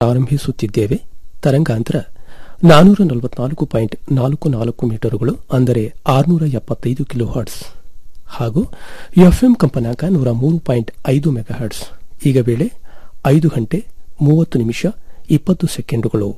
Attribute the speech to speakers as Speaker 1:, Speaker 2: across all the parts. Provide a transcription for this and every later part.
Speaker 1: ಆರಂಭಿಸುತ್ತಿದ್ದೇವೆ ತರಂಗಾಂತರ ನಾನೂರ ನಲವತ್ನಾಲ್ಕು ಪಾಯಿಂಟ್ ನಾಲ್ಕು ನಾಲ್ಕು ಮೀಟರುಗಳು ಅಂದರೆ ಆರುನೂರ ಎಪ್ಪತ್ತೈದು ಕಿಲೋ ಹರ್ಟ್ಸ್ ಹಾಗೂ ಎಫ್ಎಂ ಕಂಪನಾಂಕ ನೂರ ಮೂರು ಪಾಯಿಂಟ್ ಐದು ಮೆಗಾ ಹರ್ಟ್ಸ್ ಈಗ ವೇಳೆ ಐದು ಗಂಟೆ ಮೂವತ್ತು ನಿಮಿಷ ಇಪ್ಪತ್ತು ಸೆಕೆಂಡುಗಳು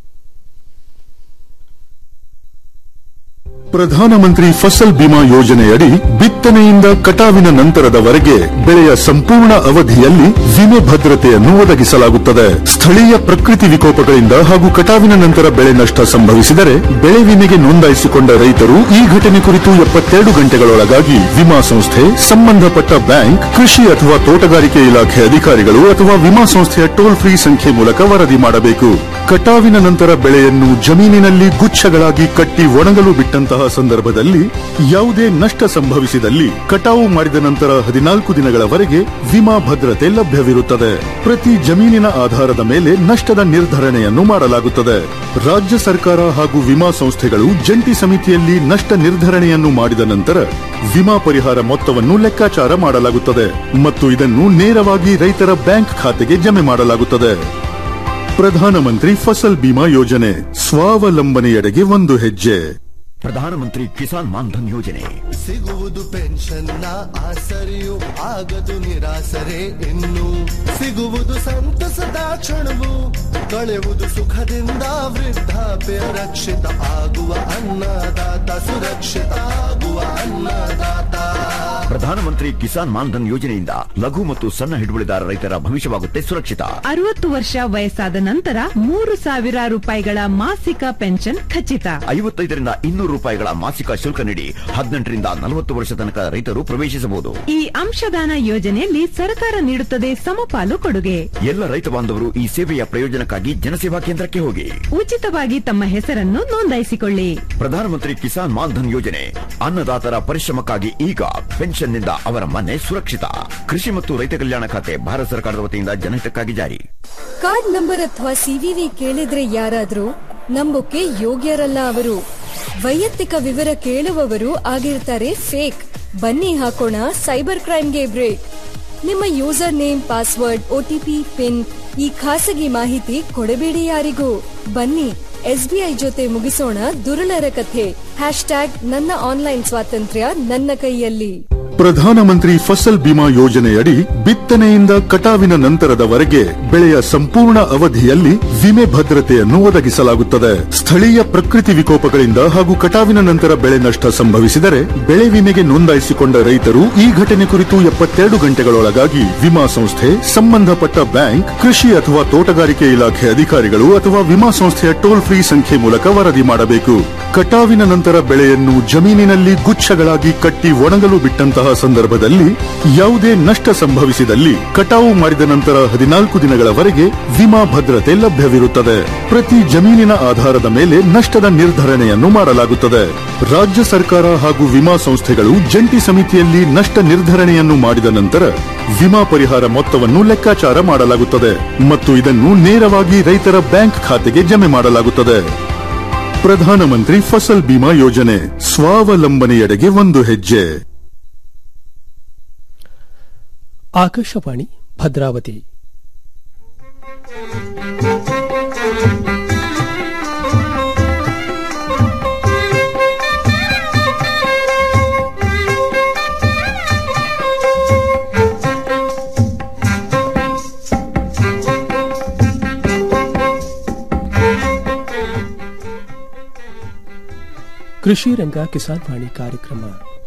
Speaker 2: ಪ್ರಧಾನಮಂತ್ರಿ ಫಸಲ್ ಬಿಮಾ ಯೋಜನೆಯಡಿ ಬಿತ್ತನೆಯಿಂದ ಕಟಾವಿನ ನಂತರದವರೆಗೆ ಬೆಳೆಯ ಸಂಪೂರ್ಣ ಅವಧಿಯಲ್ಲಿ ವಿಮೆ ಭದ್ರತೆಯನ್ನು ಒದಗಿಸಲಾಗುತ್ತದೆ ಸ್ಥಳೀಯ ಪ್ರಕೃತಿ ವಿಕೋಪಗಳಿಂದ ಹಾಗೂ ಕಟಾವಿನ ನಂತರ ಬೆಳೆ ನಷ್ಟ ಸಂಭವಿಸಿದರೆ ಬೆಳೆ ವಿಮೆಗೆ ನೋಂದಾಯಿಸಿಕೊಂಡ ರೈತರು ಈ ಘಟನೆ ಕುರಿತು ಎಪ್ಪತ್ತೆರಡು ಗಂಟೆಗಳೊಳಗಾಗಿ ವಿಮಾ ಸಂಸ್ಥೆ ಸಂಬಂಧಪಟ್ಟ ಬ್ಯಾಂಕ್ ಕೃಷಿ ಅಥವಾ ತೋಟಗಾರಿಕೆ ಇಲಾಖೆ ಅಧಿಕಾರಿಗಳು ಅಥವಾ ವಿಮಾ ಸಂಸ್ಥೆಯ ಟೋಲ್ ಫ್ರೀ ಸಂಖ್ಯೆ ಮೂಲಕ ವರದಿ ಮಾಡಬೇಕು ಕಟಾವಿನ ನಂತರ ಬೆಳೆಯನ್ನು ಜಮೀನಿನಲ್ಲಿ ಗುಚ್ಛಗಳಾಗಿ ಕಟ್ಟಿ ಒಣಗಲು ಬಿಟ್ಟಂತಹ ಸಂದರ್ಭದಲ್ಲಿ ಯಾವುದೇ ನಷ್ಟ ಸಂಭವಿಸಿದಲ್ಲಿ ಕಟಾವು ಮಾಡಿದ ನಂತರ ಹದಿನಾಲ್ಕು ದಿನಗಳವರೆಗೆ ವಿಮಾ ಭದ್ರತೆ ಲಭ್ಯವಿರುತ್ತದೆ ಪ್ರತಿ ಜಮೀನಿನ ಆಧಾರದ ಮೇಲೆ ನಷ್ಟದ ನಿರ್ಧರಣೆಯನ್ನು ಮಾಡಲಾಗುತ್ತದೆ ರಾಜ್ಯ ಸರ್ಕಾರ ಹಾಗೂ ವಿಮಾ ಸಂಸ್ಥೆಗಳು ಜಂಟಿ ಸಮಿತಿಯಲ್ಲಿ ನಷ್ಟ ನಿರ್ಧರಣೆಯನ್ನು ಮಾಡಿದ ನಂತರ ವಿಮಾ ಪರಿಹಾರ ಮೊತ್ತವನ್ನು ಲೆಕ್ಕಾಚಾರ ಮಾಡಲಾಗುತ್ತದೆ ಮತ್ತು ಇದನ್ನು ನೇರವಾಗಿ ರೈತರ ಬ್ಯಾಂಕ್ ಖಾತೆಗೆ ಜಮೆ ಮಾಡಲಾಗುತ್ತದೆ ಪ್ರಧಾನಮಂತ್ರಿ ಫಸಲ್ ಬಿಮಾ ಯೋಜನೆ ಸ್ವಾವಲಂಬನೆಯೆಡೆಗೆ ಒಂದು ಹೆಜ್ಜೆ
Speaker 3: ಪ್ರಧಾನಮಂತ್ರಿ ಕಿಸಾನ್ ಮಾನ್ಧನ್ ಯೋಜನೆ
Speaker 4: ಸಿಗುವುದು ಪೆನ್ಷನ್ನ ಆಸರೆಯು ಆಗದು ನಿರಾಸರೆ ಇನ್ನು ಸಿಗುವುದು ಸಂತಸದ ಕ್ಷಣವು ಕಳೆಯುವುದು ಸುಖದಿಂದ ವೃದ್ಧಾಪ್ಯ ರಕ್ಷಿತ ಆಗುವ ಅನ್ನದಾತ ಸುರಕ್ಷಿತ ಆಗುವ ಅನ್ನದಾತ
Speaker 3: ಪ್ರಧಾನಮಂತ್ರಿ ಕಿಸಾನ್ ಮಾನ್ಧನ್ ಯೋಜನೆಯಿಂದ ಲಘು ಮತ್ತು ಸಣ್ಣ ಹಿಡುವಳಿದಾರ ರೈತರ ಭವಿಷ್ಯವಾಗುತ್ತೆ ಸುರಕ್ಷಿತ
Speaker 5: ಅರವತ್ತು ವರ್ಷ ವಯಸ್ಸಾದ ನಂತರ ಮೂರು ಸಾವಿರ ರೂಪಾಯಿಗಳ ಮಾಸಿಕ ಪೆನ್ಷನ್ ಖಚಿತ
Speaker 3: ಐವತ್ತೈದರಿಂದ ಇನ್ನೂರು ರೂಪಾಯಿಗಳ ಮಾಸಿಕ ಶುಲ್ಕ ನೀಡಿ ಹದಿನೆಂಟರಿಂದ ನಲವತ್ತು ವರ್ಷ ತನಕ ರೈತರು ಪ್ರವೇಶಿಸಬಹುದು
Speaker 5: ಈ ಅಂಶದಾನ ಯೋಜನೆಯಲ್ಲಿ ಸರ್ಕಾರ ನೀಡುತ್ತದೆ ಸಮಪಾಲು ಕೊಡುಗೆ
Speaker 3: ಎಲ್ಲ ರೈತ ಬಾಂಧವರು ಈ ಸೇವೆಯ ಪ್ರಯೋಜನಕ್ಕಾಗಿ ಜನಸೇವಾ ಕೇಂದ್ರಕ್ಕೆ ಹೋಗಿ
Speaker 5: ಉಚಿತವಾಗಿ ತಮ್ಮ ಹೆಸರನ್ನು ನೋಂದಾಯಿಸಿಕೊಳ್ಳಿ
Speaker 3: ಪ್ರಧಾನಮಂತ್ರಿ ಕಿಸಾನ್ ಮಾನ್ಧನ್ ಯೋಜನೆ ಅನ್ನದಾತರ ಪರಿಶ್ರಮಕ್ಕಾಗಿ ಈಗ ಪೆನ್ಷನ್ನಿಂದ ಅವರ ಮನೆ ಸುರಕ್ಷಿತ ಕೃಷಿ ಮತ್ತು ರೈತ ಕಲ್ಯಾಣ ಖಾತೆ ಭಾರತ ಸರ್ಕಾರದ ವತಿಯಿಂದ ಜನಹಿತಕ್ಕಾಗಿ ಜಾರಿ
Speaker 6: ಕಾರ್ಡ್ ನಂಬರ್ ಅಥವಾ ಸಿವಿವಿ ಕೇಳಿದ್ರೆ ಯಾರಾದ್ರೂ ನಂಬೋಕೆ ಯೋಗ್ಯರಲ್ಲ ಅವರು ವೈಯಕ್ತಿಕ ವಿವರ ಕೇಳುವವರು ಆಗಿರ್ತಾರೆ ಫೇಕ್ ಬನ್ನಿ ಹಾಕೋಣ ಸೈಬರ್ ಕ್ರೈಮ್ಗೆ ಬ್ರೇಕ್ ನಿಮ್ಮ user name password OTP pin ಈ ಖಾಸಗಿ ಮಾಹಿತಿ ಕೊಡಬೇಡಿ ಯಾರಿಗೂ ಬನ್ನಿ ಎಸ್ಬಿಐ ಜೊತೆ ಮುಗಿಸೋಣ ದುರುಳರ ಕಥೆ ಹ್ಯಾಶ್ ಟ್ಯಾಗ್ ನನ್ನ ಆನ್ಲೈನ್ ಸ್ವಾತಂತ್ರ್ಯ ನನ್ನ ಕೈಯಲ್ಲಿ
Speaker 2: ಪ್ರಧಾನಮಂತ್ರಿ ಫಸಲ್ ಬಿಮಾ ಯೋಜನೆಯಡಿ ಬಿತ್ತನೆಯಿಂದ ಕಟಾವಿನ ನಂತರದವರೆಗೆ ಬೆಳೆಯ ಸಂಪೂರ್ಣ ಅವಧಿಯಲ್ಲಿ ವಿಮೆ ಭದ್ರತೆಯನ್ನು ಒದಗಿಸಲಾಗುತ್ತದೆ ಸ್ಥಳೀಯ ಪ್ರಕೃತಿ ವಿಕೋಪಗಳಿಂದ ಹಾಗೂ ಕಟಾವಿನ ನಂತರ ಬೆಳೆ ನಷ್ಟ ಸಂಭವಿಸಿದರೆ ಬೆಳೆ ವಿಮೆಗೆ ನೋಂದಾಯಿಸಿಕೊಂಡ ರೈತರು ಈ ಘಟನೆ ಕುರಿತು ಎಪ್ಪತ್ತೆರಡು ಗಂಟೆಗಳೊಳಗಾಗಿ ವಿಮಾ ಸಂಸ್ಥೆ ಸಂಬಂಧಪಟ್ಟ ಬ್ಯಾಂಕ್ ಕೃಷಿ ಅಥವಾ ತೋಟಗಾರಿಕೆ ಇಲಾಖೆ ಅಧಿಕಾರಿಗಳು ಅಥವಾ ವಿಮಾ ಸಂಸ್ಥೆಯ ಟೋಲ್ ಫ್ರೀ ಸಂಖ್ಯೆ ಮೂಲಕ ವರದಿ ಮಾಡಬೇಕು ಕಟಾವಿನ ನಂತರ ಬೆಳೆಯನ್ನು ಜಮೀನಿನಲ್ಲಿ ಗುಚ್ಛಗಳಾಗಿ ಕಟ್ಟಿ ಒಣಗಲು ಬಿಟ್ಟಂತಹ ಸಂದರ್ಭದಲ್ಲಿ ಯಾವುದೇ ನಷ್ಟ ಸಂಭವಿಸಿದಲ್ಲಿ ಕಟಾವು ಮಾಡಿದ ನಂತರ ಹದಿನಾಲ್ಕು ದಿನಗಳವರೆಗೆ ವಿಮಾ ಭದ್ರತೆ ಲಭ್ಯವಿರುತ್ತದೆ ಪ್ರತಿ ಜಮೀನಿನ ಆಧಾರದ ಮೇಲೆ ನಷ್ಟದ ನಿರ್ಧರಣೆಯನ್ನು ಮಾಡಲಾಗುತ್ತದೆ ರಾಜ್ಯ ಸರ್ಕಾರ ಹಾಗೂ ವಿಮಾ ಸಂಸ್ಥೆಗಳು ಜಂಟಿ ಸಮಿತಿಯಲ್ಲಿ ನಷ್ಟ ನಿರ್ಧರಣೆಯನ್ನು ಮಾಡಿದ ನಂತರ ವಿಮಾ ಪರಿಹಾರ ಮೊತ್ತವನ್ನು ಲೆಕ್ಕಾಚಾರ ಮಾಡಲಾಗುತ್ತದೆ ಮತ್ತು ಇದನ್ನು ನೇರವಾಗಿ ರೈತರ ಬ್ಯಾಂಕ್ ಖಾತೆಗೆ ಜಮೆ ಮಾಡಲಾಗುತ್ತದೆ ಪ್ರಧಾನಮಂತ್ರಿ ಫಸಲ್ ಬಿಮಾ ಯೋಜನೆ ಸ್ವಾವಲಂಬನೆಯೆಡೆಗೆ ಒಂದು ಹೆಜ್ಜೆ
Speaker 1: ಆಕಾಶವಾಣಿ ಭದ್ರಾವತಿ ಕೃಷಿ ರಂಗ ಕಿಸಾನ್ ವಾಣಿ ಕಾರ್ಯಕ್ರಮ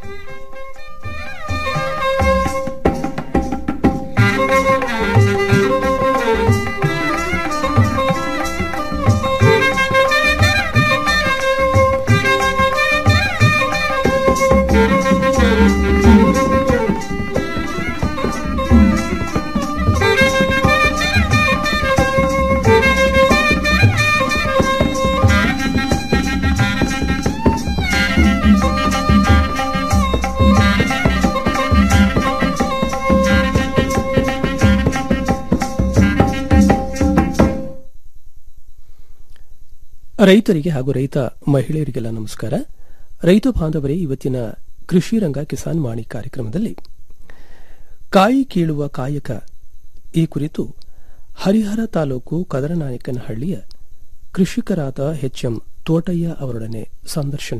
Speaker 1: ರೈತರಿಗೆ ಹಾಗೂ ರೈತ ಮಹಿಳೆಯರಿಗೆಲ್ಲ ನಮಸ್ಕಾರ ರೈತ ಬಾಂಧವರೇ ಇವತ್ತಿನ ಕೃಷಿ ರಂಗ ಕಿಸಾನ್ ವಾಣಿ ಕಾರ್ಯಕ್ರಮದಲ್ಲಿ ಕಾಯಿ ಕೀಳುವ ಕಾಯಕ ಈ ಕುರಿತು ಹರಿಹರ ತಾಲೂಕು ಕದರನಾಯಕನಹಳ್ಳಿಯ ಕೃಷಿಕರಾದ ಎಚ್ಎಂ ತೋಟಯ್ಯ ಅವರೊಡನೆ ಸಂದರ್ಶನ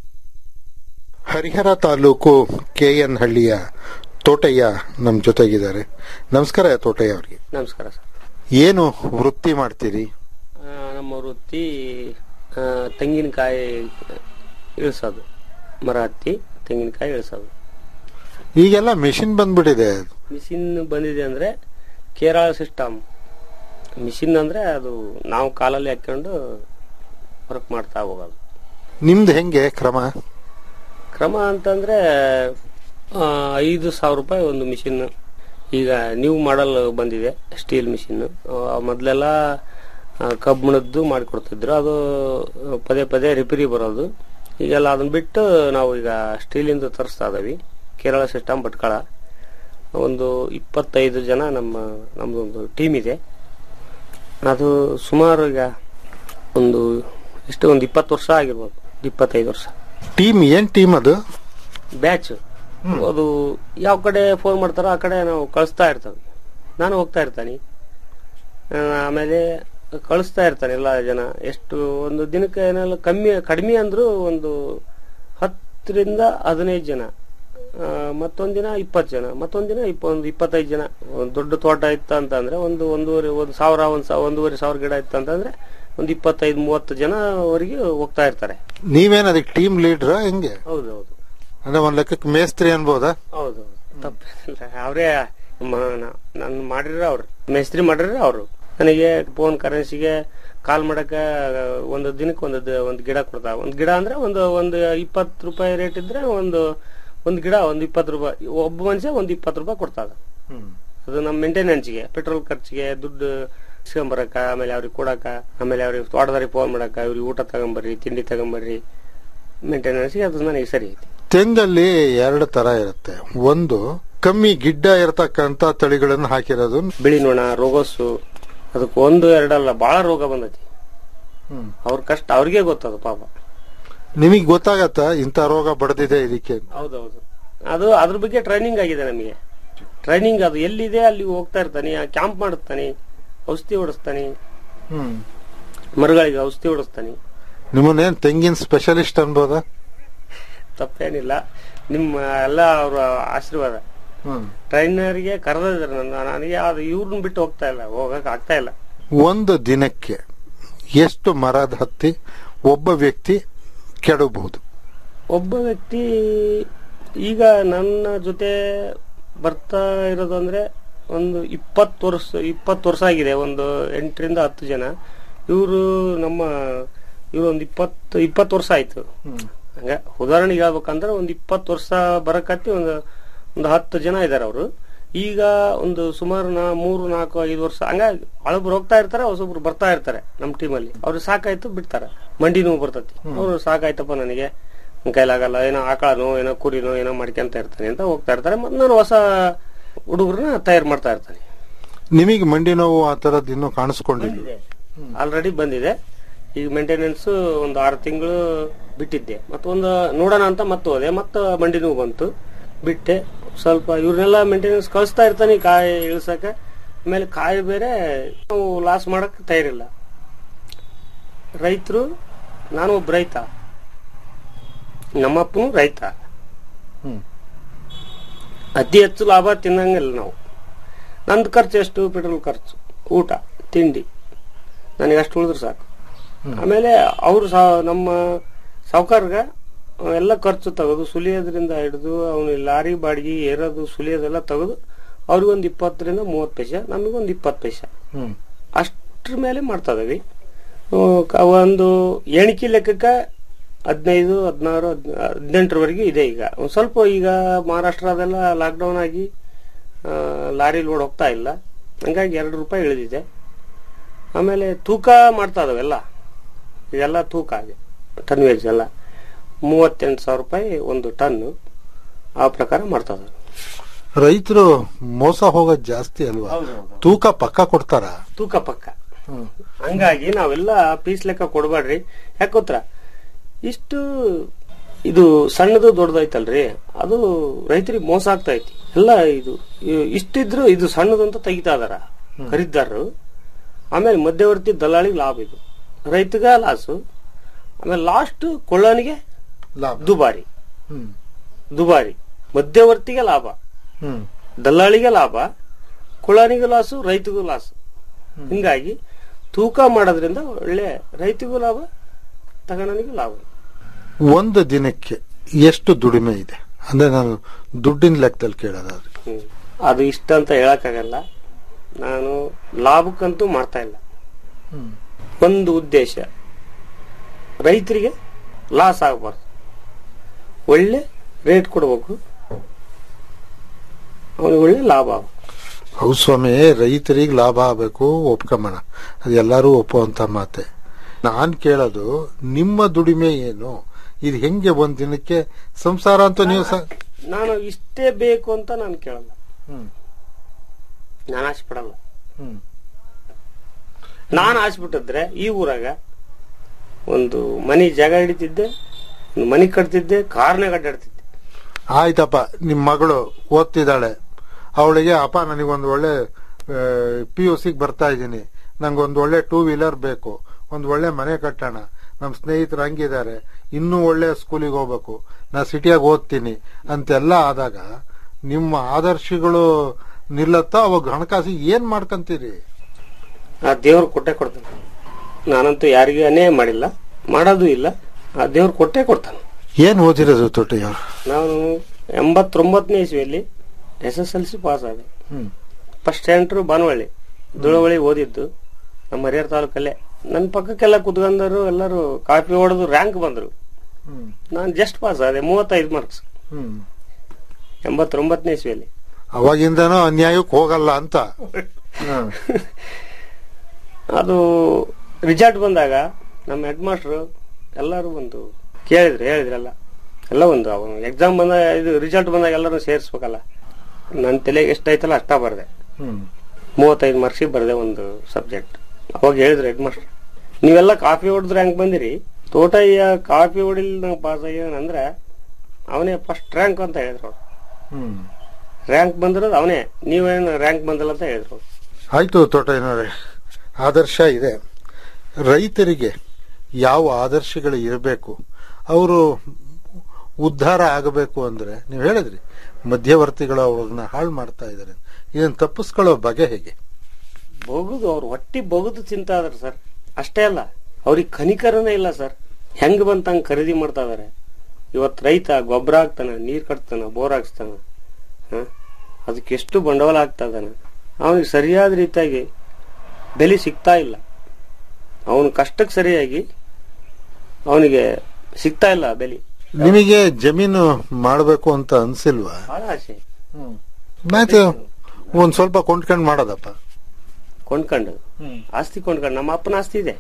Speaker 7: ಹರಿಹರ ತಾಲೂಕು ಕೆಎನ್ ಹಳ್ಳಿಯ ತೋಟಯ್ಯ ನಮ್ಮ ಜೊತೆಗಿದ್ದಾರೆ ನಮಸ್ಕಾರ ತೋಟಯ್ಯ ಅವರಿಗೆ
Speaker 8: ನಮಸ್ಕಾರ ಸರ್
Speaker 7: ಏನು ವೃತ್ತಿ ಮಾಡ್ತೀರಿ
Speaker 8: ಆ, ನಮ್ಮ ವೃತ್ತಿ ಆ, ತೆಂಗಿನಕಾಯಿ ಇಳಿಸೋದು ಮರ ಹತ್ತಿ ತೆಂಗಿನಕಾಯಿ ಇಳಿಸೋದು
Speaker 7: ಈಗೆಲ್ಲ ಮೆಷಿನ್ ಬಂದ್ಬಿಟ್ಟಿದೆ
Speaker 8: ಮಿಷಿನ್ ಬಂದಿದೆ ಅಂದ್ರೆ ಕೇರಳ ಸಿಸ್ಟಮ್ ಮಿಷಿನ್ ಅಂದ್ರೆ ಅದು ನಾವು ಕಾಲಲ್ಲಿ ಹಾಕೊಂಡು ವರ್ಕ್ ಮಾಡ್ತಾ ಹೋಗೋದು
Speaker 7: ನಿಮ್ದು ಹೆಂಗೆ ಕ್ರಮ
Speaker 8: ಕ್ರಮ ಅಂತಂದ್ರೆ ಆ, ಐದು ಸಾವಿರ ರೂಪಾಯಿ ಒಂದು ಮಿಷಿನ್ ಈಗ ನ್ಯೂ ಮಾಡಲ್ ಬಂದಿದೆ ಸ್ಟೀಲ್ ಮಿಷಿನ್ ಮೊದಲೆಲ್ಲ ಕಬ್ಬಿಣದ್ದು ಮಾಡಿಕೊಡ್ತಿದ್ರು ಅದು ಪದೇ ಪದೇ ರಿಪೇರಿ ಬರೋದು ಈಗೆಲ್ಲ ಅದನ್ನ ಬಿಟ್ಟು ನಾವು ಈಗ ಸ್ಟೀಲಿಂದ ತರಿಸ್ತಾ ಇದ್ದೀವಿ ಕೇರಳ ಸಿಸ್ಟಮ್ ಭಟ್ಕಳ ಒಂದು ಇಪ್ಪತ್ತೈದು ಜನ ನಮ್ಮ ನಮ್ಮದೊಂದು ಟೀಮ್ ಇದೆ ಅದು ಸುಮಾರು ಈಗ ಒಂದು ಎಷ್ಟು ಒಂದು ಇಪ್ಪತ್ತು ವರ್ಷ ಆಗಿರ್ಬೋದು ಇಪ್ಪತ್ತೈದು ವರ್ಷ
Speaker 7: ಟೀಮ್ ಏನ್ ಟೀಮ್ ಅದು
Speaker 8: ಬ್ಯಾಚ್ ಅದು ಯಾವ ಕಡೆ ಫೋನ್ ಮಾಡ್ತಾರೋ ಆ ಕಡೆ ನಾವು ಕಳಿಸ್ತಾ ಇರ್ತೇವೆ ನಾನು ಹೋಗ್ತಾ ಇರ್ತಾನೆ ಆ, ಆಮೇಲೆ ಕಳಿಸ್ತಾ ಇರ್ತಾನೆ ಎಲ್ಲ ಜನ ಎಷ್ಟು ಒಂದು ದಿನಕ್ಕೆ ಏನೆಲ್ಲ ಕಮ್ಮಿ ಕಡಿಮೆ ಅಂದ್ರು ಒಂದು ಹತ್ತರಿಂದ ಹದಿನೈದು ಜನ ಆ, ಮತ್ತೊಂದ್ ದಿನ ಇಪ್ಪತ್ತು ಜನ ಮತ್ತೊಂದ್ ದಿನ ಇಪ್ಪ ಒಂದು ಇಪ್ಪತ್ತೈದು ಜನ ಒಂದು ದೊಡ್ಡ ತೋಟ ಇತ್ತ ಅಂತಂದ್ರೆ ಒಂದು ಒಂದೂವರೆ ಒಂದು ಸಾವಿರ ಒಂದು ಸಾ- ಒಂದೂವರೆ ಸಾವಿರ ಗಿಡ ಇತ್ತು ಅಂತಂದ್ರೆ ಒಂದು ಇಪ್ಪತ್ತೈದು ಮೂವತ್ತು ಜನವರೆಗೆ ಹೋಗ್ತಾ ಇರ್ತಾರೆ
Speaker 7: ನೀವೇನ್ ಅದಕ್ಕೆ ಟೀಮ್ ಲೀಡ್ರ ಹೆಂಗೆ
Speaker 8: ಹೌದು ಹೌದು
Speaker 7: ಅಂದ್ರೆ ಒಂದ್ ಲೆಕ್ಕಕ್ಕೆ ಮೇಸ್ತ್ರಿ ಅನ್ಬೋದಾ
Speaker 8: ಹೌದು ತಪ್ಪಿಲ್ಲ ಅವರೇ ನಾನು ಮಾಡಿರ ಅವ್ರು ಮೇಸ್ತ್ರಿ ಮಾಡಿರ ಅವರು ನನಗೆ ಫೋನ್ ಕರೆನ್ಸಿಗೆ ಕಾಲ್ ಮಾಡಕ ಒಂದು ದಿನಕ್ಕೆ ಒಂದು ದ- ಒಂದು ಗಿಡ ಕೊಡ್ತಾ ಒಂದು ಗಿಡ ಅಂದ್ರೆ ಒಂದು ಒಂದು ಇಪ್ಪತ್ತು ರೂಪಾಯಿ ರೇಟ್ ಇದ್ರೆ ಒಂದು ಒಂದು ಗಿಡ ಒಂದು ಇಪ್ಪತ್ತು ರೂಪಾಯಿ ಒಬ್ಬ ಮನುಷ್ಯ ಒಂದು ಇಪ್ಪತ್ತು ರೂಪಾಯಿ ಕೊಡ್ತಾದ ಅದು ನಮ್ಮ ಮೇಂಟೆನೆನ್ಸ್ಗೆ ಪೆಟ್ರೋಲ್ ಖರ್ಚಿಗೆ ದುಡ್ಡು ಇಸ್ಕೊಂಬರಕ ಆಮೇಲೆ ಅವ್ರಿಗೆ ಕೊಡಕ ಆಮೇಲೆ ಅವ್ರಿಗೆ ತೋಟದಾರಿಗೆ ಫೋನ್ ಮಾಡಕ ಇವ್ರಿಗೆ ಊಟ ತಗೊಂಬರ್ರಿ ತಿಂಡಿ ತಗೊಂಬರ್ರಿ ಮೇಂಟೆನೆನ್ಸ್ಗೆ ಅದು ನನಗೆ ಸರಿ ಐತಿ
Speaker 7: ತೆಂಗಲ್ಲಿ ಎರಡು ತರ ಇರುತ್ತೆ ಒಂದು ಕಮ್ಮಿ ಗಿಡ್ಡ ಇರತಕ್ಕಂತ ತಳಿಗಳನ್ನು ಹಾಕಿರೋದು
Speaker 8: ಬಿಳಿ ನೊಣ ರೋಗಸ್ಸು ಅದಕ್ಕೆ ಒಂದು ಎರಡಲ್ಲ ಬಹಳ ರೋಗ ಬಂದೈತಿ ಅವ್ರ ಕಷ್ಟ ಅವ್ರಿಗೆ ಗೊತ್ತದು ಪಾಪ
Speaker 7: ನಿಮಗ್ ಗೊತ್ತಾಗತ್ತ ಇಂಥ ರೋಗ ಬಡ್ದಿದೆ ಇದಕ್ಕೆ
Speaker 8: ಹೌದೌದು ಅದು ಅದ್ರ ಬಗ್ಗೆ ಟ್ರೈನಿಂಗ್ ಆಗಿದೆ ನಮಗೆ ಟ್ರೈನಿಂಗ್ ಅದು ಎಲ್ಲಿದೆ ಅಲ್ಲಿ ಹೋಗ್ತಾ ಇರ್ತಾನೆ ಕ್ಯಾಂಪ್ ಮಾಡುತ್ತಾನೆ ಔಷಧಿ ಹೊಡಿಸ್ತಾನೆ ಮರಗಳಿಗೆ ಔಷಧಿ ಹೊಡಿಸ್ತಾನೆ
Speaker 7: ನಿಮ್ಮನ್ನೇನ್ ತೆಂಗಿನ ಸ್ಪೆಷಲಿಸ್ಟ್ ಅನ್ಬೋದಾ
Speaker 8: ತಪ್ಪೇನಿಲ್ಲ ನಿಮ್ಮ ಎಲ್ಲ ಅವರ ಆಶೀರ್ವಾದ ಟ್ರೈನರ್ಗೆ ಕರೆದಿದ್ದಾರೆ ನನ್ನ ನನಗೆ ಅದು ಇವ್ರನ್ನ ಬಿಟ್ಟು ಹೋಗ್ತಾ ಇಲ್ಲ ಹೋಗಕ್ ಆಗ್ತಾ ಇಲ್ಲ
Speaker 7: ಒಂದು ದಿನಕ್ಕೆ ಎಷ್ಟು ಮರದ ಹತ್ತಿ ಒಬ್ಬ ವ್ಯಕ್ತಿ ಕೆಡಬಹುದು
Speaker 8: ಒಬ್ಬ ವ್ಯಕ್ತಿ ಈಗ ನನ್ನ ಜೊತೆ ಬರ್ತಾ ಇರೋದು ಅಂದ್ರೆ ಒಂದು ಇಪ್ಪತ್ತು ವರ್ಷ ಇಪ್ಪತ್ತು ವರ್ಷ ಆಗಿದೆ ಒಂದು ಎಂಟರಿಂದ ಹತ್ತು ಜನ ಇವರು ನಮ್ಮ ಇವರು ಒಂದು ಇಪ್ಪತ್ತು ಇಪ್ಪತ್ತು ವರ್ಷ ಆಯ್ತು ಹಂಗ ಉದಾಹರಣೆಗೆ ಹೇಳ್ಬೇಕಂದ್ರೆ ಒಂದು ಇಪ್ಪತ್ತು ವರ್ಷ ಬರಕತ್ತಿ ಒಂದು ಒಂದು ಹತ್ತು ಜನ ಇದಾರೆ ಅವರು ಈಗ ಒಂದು ಸುಮಾರು ನಾ ಮೂರು ನಾಲ್ಕು ಐದು ವರ್ಷ ಹಂಗ ಹಳಬ್ರು ಹೋಗ್ತಾ ಇರ್ತಾರೆ ಹೊಸೊಬ್ರು ಬರ್ತಾ ಇರ್ತಾರೆ ನಮ್ಮ ಟೀಮಲ್ಲಿ ಅವ್ರು ಸಾಕಾಯ್ತು ಬಿಡ್ತಾರೆ ಮಂಡಿ ನೋವು ಬರ್ತತಿ ಅವ್ರು ಸಾಕಾಯ್ತಪ್ಪ ನನಗೆ ನನ್ ಕೈಲಾಗಲ್ಲ ಏನೋ ಆಕಳನೋ ಏನೋ ಕುರಿನೋ ಏನೋ ಮಾಡ್ಕೊಂತ ಇರ್ತಾನೆ ಅಂತ ಹೋಗ್ತಾ ಇರ್ತಾರೆ ಮತ್ತೆ ನಾನು ಹೊಸ ಹುಡುಗರನ್ನ ತಯಾರು ಮಾಡ್ತಾ ಇರ್ತಾನೆ
Speaker 7: ನಿಮಗೆ ಮಂಡಿ ನೋವು ಆ ತರದ್ ಇನ್ನೂ ಕಾಣಿಸ್ಕೊಂಡಿಲ್ಲ
Speaker 8: ಆಲ್ರೆಡಿ ಬಂದಿದೆ ಈಗ ಮೇಂಟೆನೆನ್ಸ್ ಒಂದು ಆರು ತಿಂಗಳು ಬಿಟ್ಟಿದ್ದೆ ಮತ್ತೊಂದು ನೋಡೋಣ ಅಂತ ಮತ್ತೆ ಹೋದೆ ಮತ್ತೆ ಮಂಡಿ ನೋವು ಬಂತು ಬಿಟ್ಟೆ ಸ್ವಲ್ಪ ಇವ್ರನ್ನೆಲ್ಲ ಮೇಂಟೆನೆನ್ಸ್ ಕಳಿಸ್ತಾ ಇರ್ತಾನೆ ಕಾಯಿ ಇಳಿಸಕ ಆಮೇಲೆ ಕಾಯಿ ಬೇರೆ ನಾವು ಲಾಸ್ ಮಾಡಕ್ ತಯಾರಿಲ್ಲ ರೈತರು ನಾನು ಒಬ್ಬ ರೈತ ನಮ್ಮಪ್ಪನು ರೈತ ಅತಿ ಹೆಚ್ಚು ಲಾಭ ತಿನ್ನಂಗಿಲ್ಲ ನಾವು ನಂದು ಖರ್ಚು ಎಷ್ಟು ಪೆಟ್ರೋಲ್ ಖರ್ಚು ಊಟ ತಿಂಡಿ ನನಗೆ ಅಷ್ಟು ಉಳಿದ್ರೆ ಸಾಕು ಆಮೇಲೆ ಅವರು ನಮ್ಮ ಸಾವುಕಾರ್ಗ ಎಲ್ಲ ಖರ್ಚು ತೆಗೆದು ಸುಲಿಯೋದ್ರಿಂದ ಹಿಡಿದು ಅವನು ಲಾರಿ ಬಾಡಿಗೆ ಏರೋದು ಸುಲಿಯೋದೆಲ್ಲ ತೆಗೆದು ಅವ್ರಿಗೊಂದು ಇಪ್ಪತ್ತರಿಂದ ಮೂವತ್ತು ಪೈಸೆ ನಮಗೊಂದು ಇಪ್ಪತ್ತು ಪೈಸೆ ಅಷ್ಟ್ರ ಮೇಲೆ ಮಾಡ್ತಾ ಇದೀವಿ ಆ, ಕ- ಒಂದು ಎಣಿಕೆ ಲೆಕ್ಕಕ್ಕೆ ಹದಿನೈದು ಹದಿನಾರು ಹದಿನೆಂಟರವರೆಗೆ ಇದೆ ಈಗ ಒಂದ್ ಸ್ವಲ್ಪ ಈಗ ಮಹಾರಾಷ್ಟ್ರ ಅದೆಲ್ಲ ಲಾಕ್ಡೌನ್ ಆಗಿ ಆ, ಲಾರಿ ಲೋಡ್ ಹೋಗ್ತಾ ಇಲ್ಲ ಹಂಗಾಗಿ ಎರಡು ರೂಪಾಯಿ ಇಳಿದಿದೆ ಆಮೇಲೆ ತೂಕ ಮಾಡ್ತಾ ಇದಾವೆಲ್ಲ ಇದೆಲ್ಲ ತೂಕ ಆಗಿ ಟನ್ ವೇಜ್ ಎಲ್ಲ ಮೂವತ್ತೆಂಟು ಸಾವಿರ ರೂಪಾಯಿ ಒಂದು ಟನ್ ಆ ಪ್ರಕಾರ ಮಾಡ್ತಾ ಇದಾವೆ
Speaker 7: ರೈತರು ಮೋಸ ಹೋಗೋದ್ ಜಾಸ್ತಿ ಅಲ್ವಾ ತೂಕ ಪಕ್ಕ ಕೊಡ್ತಾರ
Speaker 8: ತೂಕ ಪಕ್ಕ ಹಂಗಾಗಿ ನಾವೆಲ್ಲ ಪೀಸ್ ಲೆಕ್ಕ ಕೊಡ್ಬೇಡ್ರಿ ಯಾಕೆ ಗೊತ್ತಾ ಇಷ್ಟು ಇದು ಸಣ್ಣದು ದೊಡ್ಡದೈತಲ್ರಿ ಅದು ರೈತರಿಗೆ ಮೋಸ ಆಗ್ತಾ ಐತಿ ಎಲ್ಲ ಇದು ಇ- ಇಷ್ಟಿದ್ರು ಇದು ಸಣ್ಣದು ಅಂತ ತೆಗಿತಾ ಇದಾರ ಖರೀದಾರರು ಆಮೇಲೆ ಮಧ್ಯವರ್ತಿ ದಲ್ಲಾಳಿಗೆ ಲಾಭ ಇದು ರೈತಗ ಲಾಸು ಆಮೇಲೆ ಲಾಸ್ಟ್ ಕೊಳ್ಳೋನಿಗೆ
Speaker 7: ಲಾಭ
Speaker 8: ದುಬಾರಿ
Speaker 7: ಹ್ಮ್
Speaker 8: ದುಬಾರಿ ಮಧ್ಯವರ್ತಿಗೆ ಲಾಭ
Speaker 7: ಹ್ಮ್
Speaker 8: ದಲ್ಲಾಳಿಗೆ ಲಾಭ ಕುಳಾನಿಗೂ ಲಾಸು ರೈತಗೂ ಲಾಸು ಹಿಂಗಾಗಿ ತೂಕ ಮಾಡೋದ್ರಿಂದ ಒಳ್ಳೆ ರೈತಗೂ ಲಾಭ ತಗೋಣನಿಗೂ ಲಾಭ
Speaker 7: ಒಂದು ದಿನಕ್ಕೆ ಎಷ್ಟು ದುಡಿಮೆ ಇದೆ ಅಂದ್ರೆ ನಾನು ದುಡ್ಡಿನ ಲೆಕ್ಕದಲ್ಲಿ ಕೇಳೋದಾದ್ರೆ
Speaker 8: ಹ್ಮ್. ಅದು ಇಷ್ಟ ಅಂತ ಹೇಳಕ್ಕಾಗಲ್ಲ ನಾನು ಲಾಭಕ್ಕಂತೂ ಮಾಡ್ತಾ ಇಲ್ಲ ಒಂದು ಉದ್ದೇಶ ರೈತರಿಗೆ ಲಾಸ್ ಆಗಬಾರ್ದು ಒಳ್ಳೆ ರೇಟ್ ಕೊಡಬೇಕು ಅವನಿಗೆ ಒಳ್ಳೆ ಲಾಭ ಆಗ್ಬೇಕು
Speaker 7: ಹೌದು ಸ್ವಾಮಿ ರೈತರಿಗೆ ಲಾಭ ಆಗಬೇಕು ಒಪ್ಕೊಂಬಣ ಅದು ಎಲ್ಲರೂ ಒಪ್ಪುವಂತ ಮಾತೆ ನಾನ್ ಕೇಳೋದು ನಿಮ್ಮ ದುಡಿಮೆ ಏನು ಇದು ಹೆಂಗೆ ಒಂದ್ ದಿನಕ್ಕೆ ಸಂಸಾರ ಅಂತ ನೀವು ಸ
Speaker 8: ನಾನು ಇಷ್ಟೇ ಬೇಕು ಅಂತ ನಾನು ಕೇಳಲ್ಲ ನಾನು ಆಸೆ ಪಡಲ್ಲ ನಾನು ಆಸೆ ಬಿಟ್ಟಿದ್ರೆ ಈ ಊರಾಗ ಒಂದು ಮನಿ ಜಾಗ ಹಿಡಿತಿದ್ದೆ ಒಂದು ಮನಿ ಕಟ್ತಿದ್ದೆ ಕಾರ್ನಾಗ ಅಡ್ಡಾಡ್ತಿದ್ದೆ
Speaker 7: ಆಯ್ತಪ್ಪ ನಿಮ್ ಮಗಳು ಓದ್ತಿದ್ದಾಳೆ ಅವಳಿಗೆ ಅಪ್ಪ ನನಗೊಂದು ಒಳ್ಳೆ ಪಿ ಯು ಸಿಗೆ ಬರ್ತಾ ಇದ್ದೀನಿ ನಂಗೊಂದು ಒಳ್ಳೆ ಟೂ ವೀಲರ್ ಬೇಕು ಒಂದು ಒಳ್ಳೆ ಮನೆ ಕಟ್ಟೋಣ ನಮ್ಮ ಸ್ನೇಹಿತರು ಹಂಗಿದ್ದಾರೆ ಇನ್ನೂ ಒಳ್ಳೆ ಸ್ಕೂಲಿಗೆ ಹೋಗ್ಬೇಕು ನಾ ಸಿಟಿಯಾಗ ಓದ್ತೀನಿ ಅಂತೆಲ್ಲ ಆದಾಗ ನಿಮ್ಮ ಆದರ್ಶಗಳು ನಿಲ್ಲತ್ತಾ ಅವಾಗ ಹಣಕಾಸಿಗೆ ಏನ್ ಮಾಡ್ಕಂತೀರಿ
Speaker 8: ಆ ದೇವ್ರು ಕೊಟ್ಟೆ ಕೊಡ್ತಾನೆ ನಾನಂತೂ ಯಾರಿಗೂ ಅನ್ಯಾಯ ಮಾಡಿಲ್ಲ ಮಾಡೋದು ಇಲ್ಲ ಆ ದೇವ್ರು ಕೊಟ್ಟೆ ಕೊಡ್ತಾನೆ
Speaker 7: ಏನ್ ಓದಿರೋದು ತೊಟ್ಟಿಯವ್ರು
Speaker 8: ನಾನು ಎಂಬತ್ತೊಂಬತ್ತನೇ ಇಸ್ವಿಯಲ್ಲಿ S S L C pass ಆದೆ ಫಸ್ಟ್ ಸೆಂಟ್ರು ಬಾನವಳ್ಳಿ ದುಳವಳ್ಳಿ ಓದಿದ್ದು ನಮ್ಮ ಹರಿಹರ ತಾಲೂಕಲ್ಲೇ ನನ್ನ ಪಕ್ಕಕ್ಕೆಲ್ಲ ಕುತ್ಕೊಂಡರು ಎಲ್ಲರೂ ಕಾಪಿ ಹೊಡೆದು ರ್ಯಾಂಕ್ ಬಂದ್ರು ನಾನು ಜಸ್ಟ್ ಪಾಸ್ ಆದೆ ಮೂವತ್ತೈದು ಮಾರ್ಕ್ಸ್ ಎಂಬತ್ತೊಂಬತ್ತನೇ ಇಸ್ವಿಯಲ್ಲಿ
Speaker 7: ಅವಾಗಿಂದನೂ ಅನ್ಯಾಯಕ್ಕೆ ಹೋಗಲ್ಲ ಅಂತ ಹ್ಮ್.
Speaker 8: ಅದು ರಿಸಲ್ಟ್ ಬಂದಾಗ ನಮ್ಮ ಹೆಡ್ ಮಾಸ್ಟ್ರು ಎಲ್ಲರೂ ಒಂದು ಕೇಳಿದ್ರು ಹೇಳಿದ್ರಲ್ಲ ಎಲ್ಲ ಒಂದು ಅವನು ಎಕ್ಸಾಮ್ ಬಂದಾಗ ಇದು ರಿಸಲ್ಟ್ ಬಂದಾಗ ಎಲ್ಲರೂ ಸೇರಿಸ್ಬೇಕಲ್ಲ ನನ್ನ ತಲೆಗೆ ಎಷ್ಟೈತಲ್ಲ ಅಷ್ಟ ಬರ್ದೆ
Speaker 7: ಹ್ಮ್.
Speaker 8: ಮೂವತ್ತೈದು ಮಾರ್ಕ್ಸಿಗೆ ಬರ್ದೆ ಒಂದು ಸಬ್ಜೆಕ್ಟ್ ಅವಾಗ ಹೇಳಿದ್ರು ಹೆಡ್ ಮಾಸ್ಟರ್ ನೀವೆಲ್ಲ ಕಾಫಿ ಹೊಡೆದ್ರೆ ಹೆಂಗ್ ಬಂದಿರಿ ತೋಟಯ್ಯ ಕಾಫಿ ಹೊಡಿಲ್ ನಂಗೆ ಪಾಸ್ ಆಗ್ಯಾನಂದ್ರೆ ಅವನೇ ಫಸ್ಟ್ ರ್ಯಾಂಕ್ ಅಂತ ಹೇಳಿದ್ರು ಅವ್ರು
Speaker 7: ಹ್ಮ್
Speaker 8: ರ್ಯಾಂಕ್ ಬಂದಿರೋದು ಅವನೇ ನೀವೇನು ರ್ಯಾಂಕ್ ಬಂದಿಲ್ಲ ಅಂತ ಹೇಳಿದ್ರು ಅವ್ರು.
Speaker 7: ಆಯ್ತು ತೋಟಯ್ಯನವರೇ ಆದರ್ಶ ಇದೆ ರೈತರಿಗೆ ಯಾವ ಆದರ್ಶಗಳು ಇರಬೇಕು ಅವರು ಉದ್ಧಾರ ಆಗಬೇಕು ಅಂದ್ರೆ ನೀವು ಹೇಳಿದ್ರಿ ಮಧ್ಯವರ್ತಿಗಳು ಅವ್ರನ್ನ ಹಾಳು ಮಾಡ್ತಾ ಇದ್ದಾರೆ ಇದನ್ನ ತಪ್ಪಿಸ್ಕೊಳ್ಳೋ ಬಗೆ ಹೇಗೆ
Speaker 8: ಬೊಗುದು ಅವ್ರು ಹೊಟ್ಟಿ ಬೊಗುದು ತಿಂತಾ ಇದಾರೆ ಸರ್ ಅಷ್ಟೇ ಅಲ್ಲ ಅವ್ರಿಗೆ ಕನಿಕರನೇ ಇಲ್ಲ ಸರ್ ಹೆಂಗ್ ಬಂತಂಗ್ ಖರೀದಿ ಮಾಡ್ತಾ ಇದಾರೆ ಇವತ್ ರೈತ ಗೊಬ್ಬರ ಹಾಕ್ತಾನ ನೀರ್ ಕಟ್ತಾನ ಬೋರ್ ಹಾಕ್ಸ್ತಾನ ಹ? ಅದಕ್ಕೆ ಎಷ್ಟು ಬಂಡವಾಳ ಆಗ್ತಾ ಇದಾನೆ ಅವನಿಗೆ ಸರಿಯಾದ ರೀತಿಯಾಗಿ ಬೆಲೆ ಸಿಗ್ತಾ ಇಲ್ಲ ಅವನ ಕಷ್ಟಕ್ಕೆ ಸರಿಯಾಗಿ ಅವನಿಗೆ ಸಿಗ್ತಾ ಇಲ್ಲ ಬೆಲೆ
Speaker 7: ನಿಮಗೆ ಜಮೀನು ಮಾಡಬೇಕು ಅಂತ ಅನ್ಸಿಲ್ವಾ
Speaker 8: ಬಹಳ ಆಸೆ
Speaker 7: ಮತ್ತೆ ಒಂದ್ ಸ್ವಲ್ಪ ಕೊಂಡ್ಕೊಂಡ್ ಮಾಡೋದಪ್ಪ
Speaker 8: ಕೊಂಡ್ಕೊಂಡು ಆಸ್ತಿ ಕೊಂಡ್ಕೊಂಡು ನಮ್ಮ ಅಪ್ಪನ ಆಸ್ತಿ ಇದೆ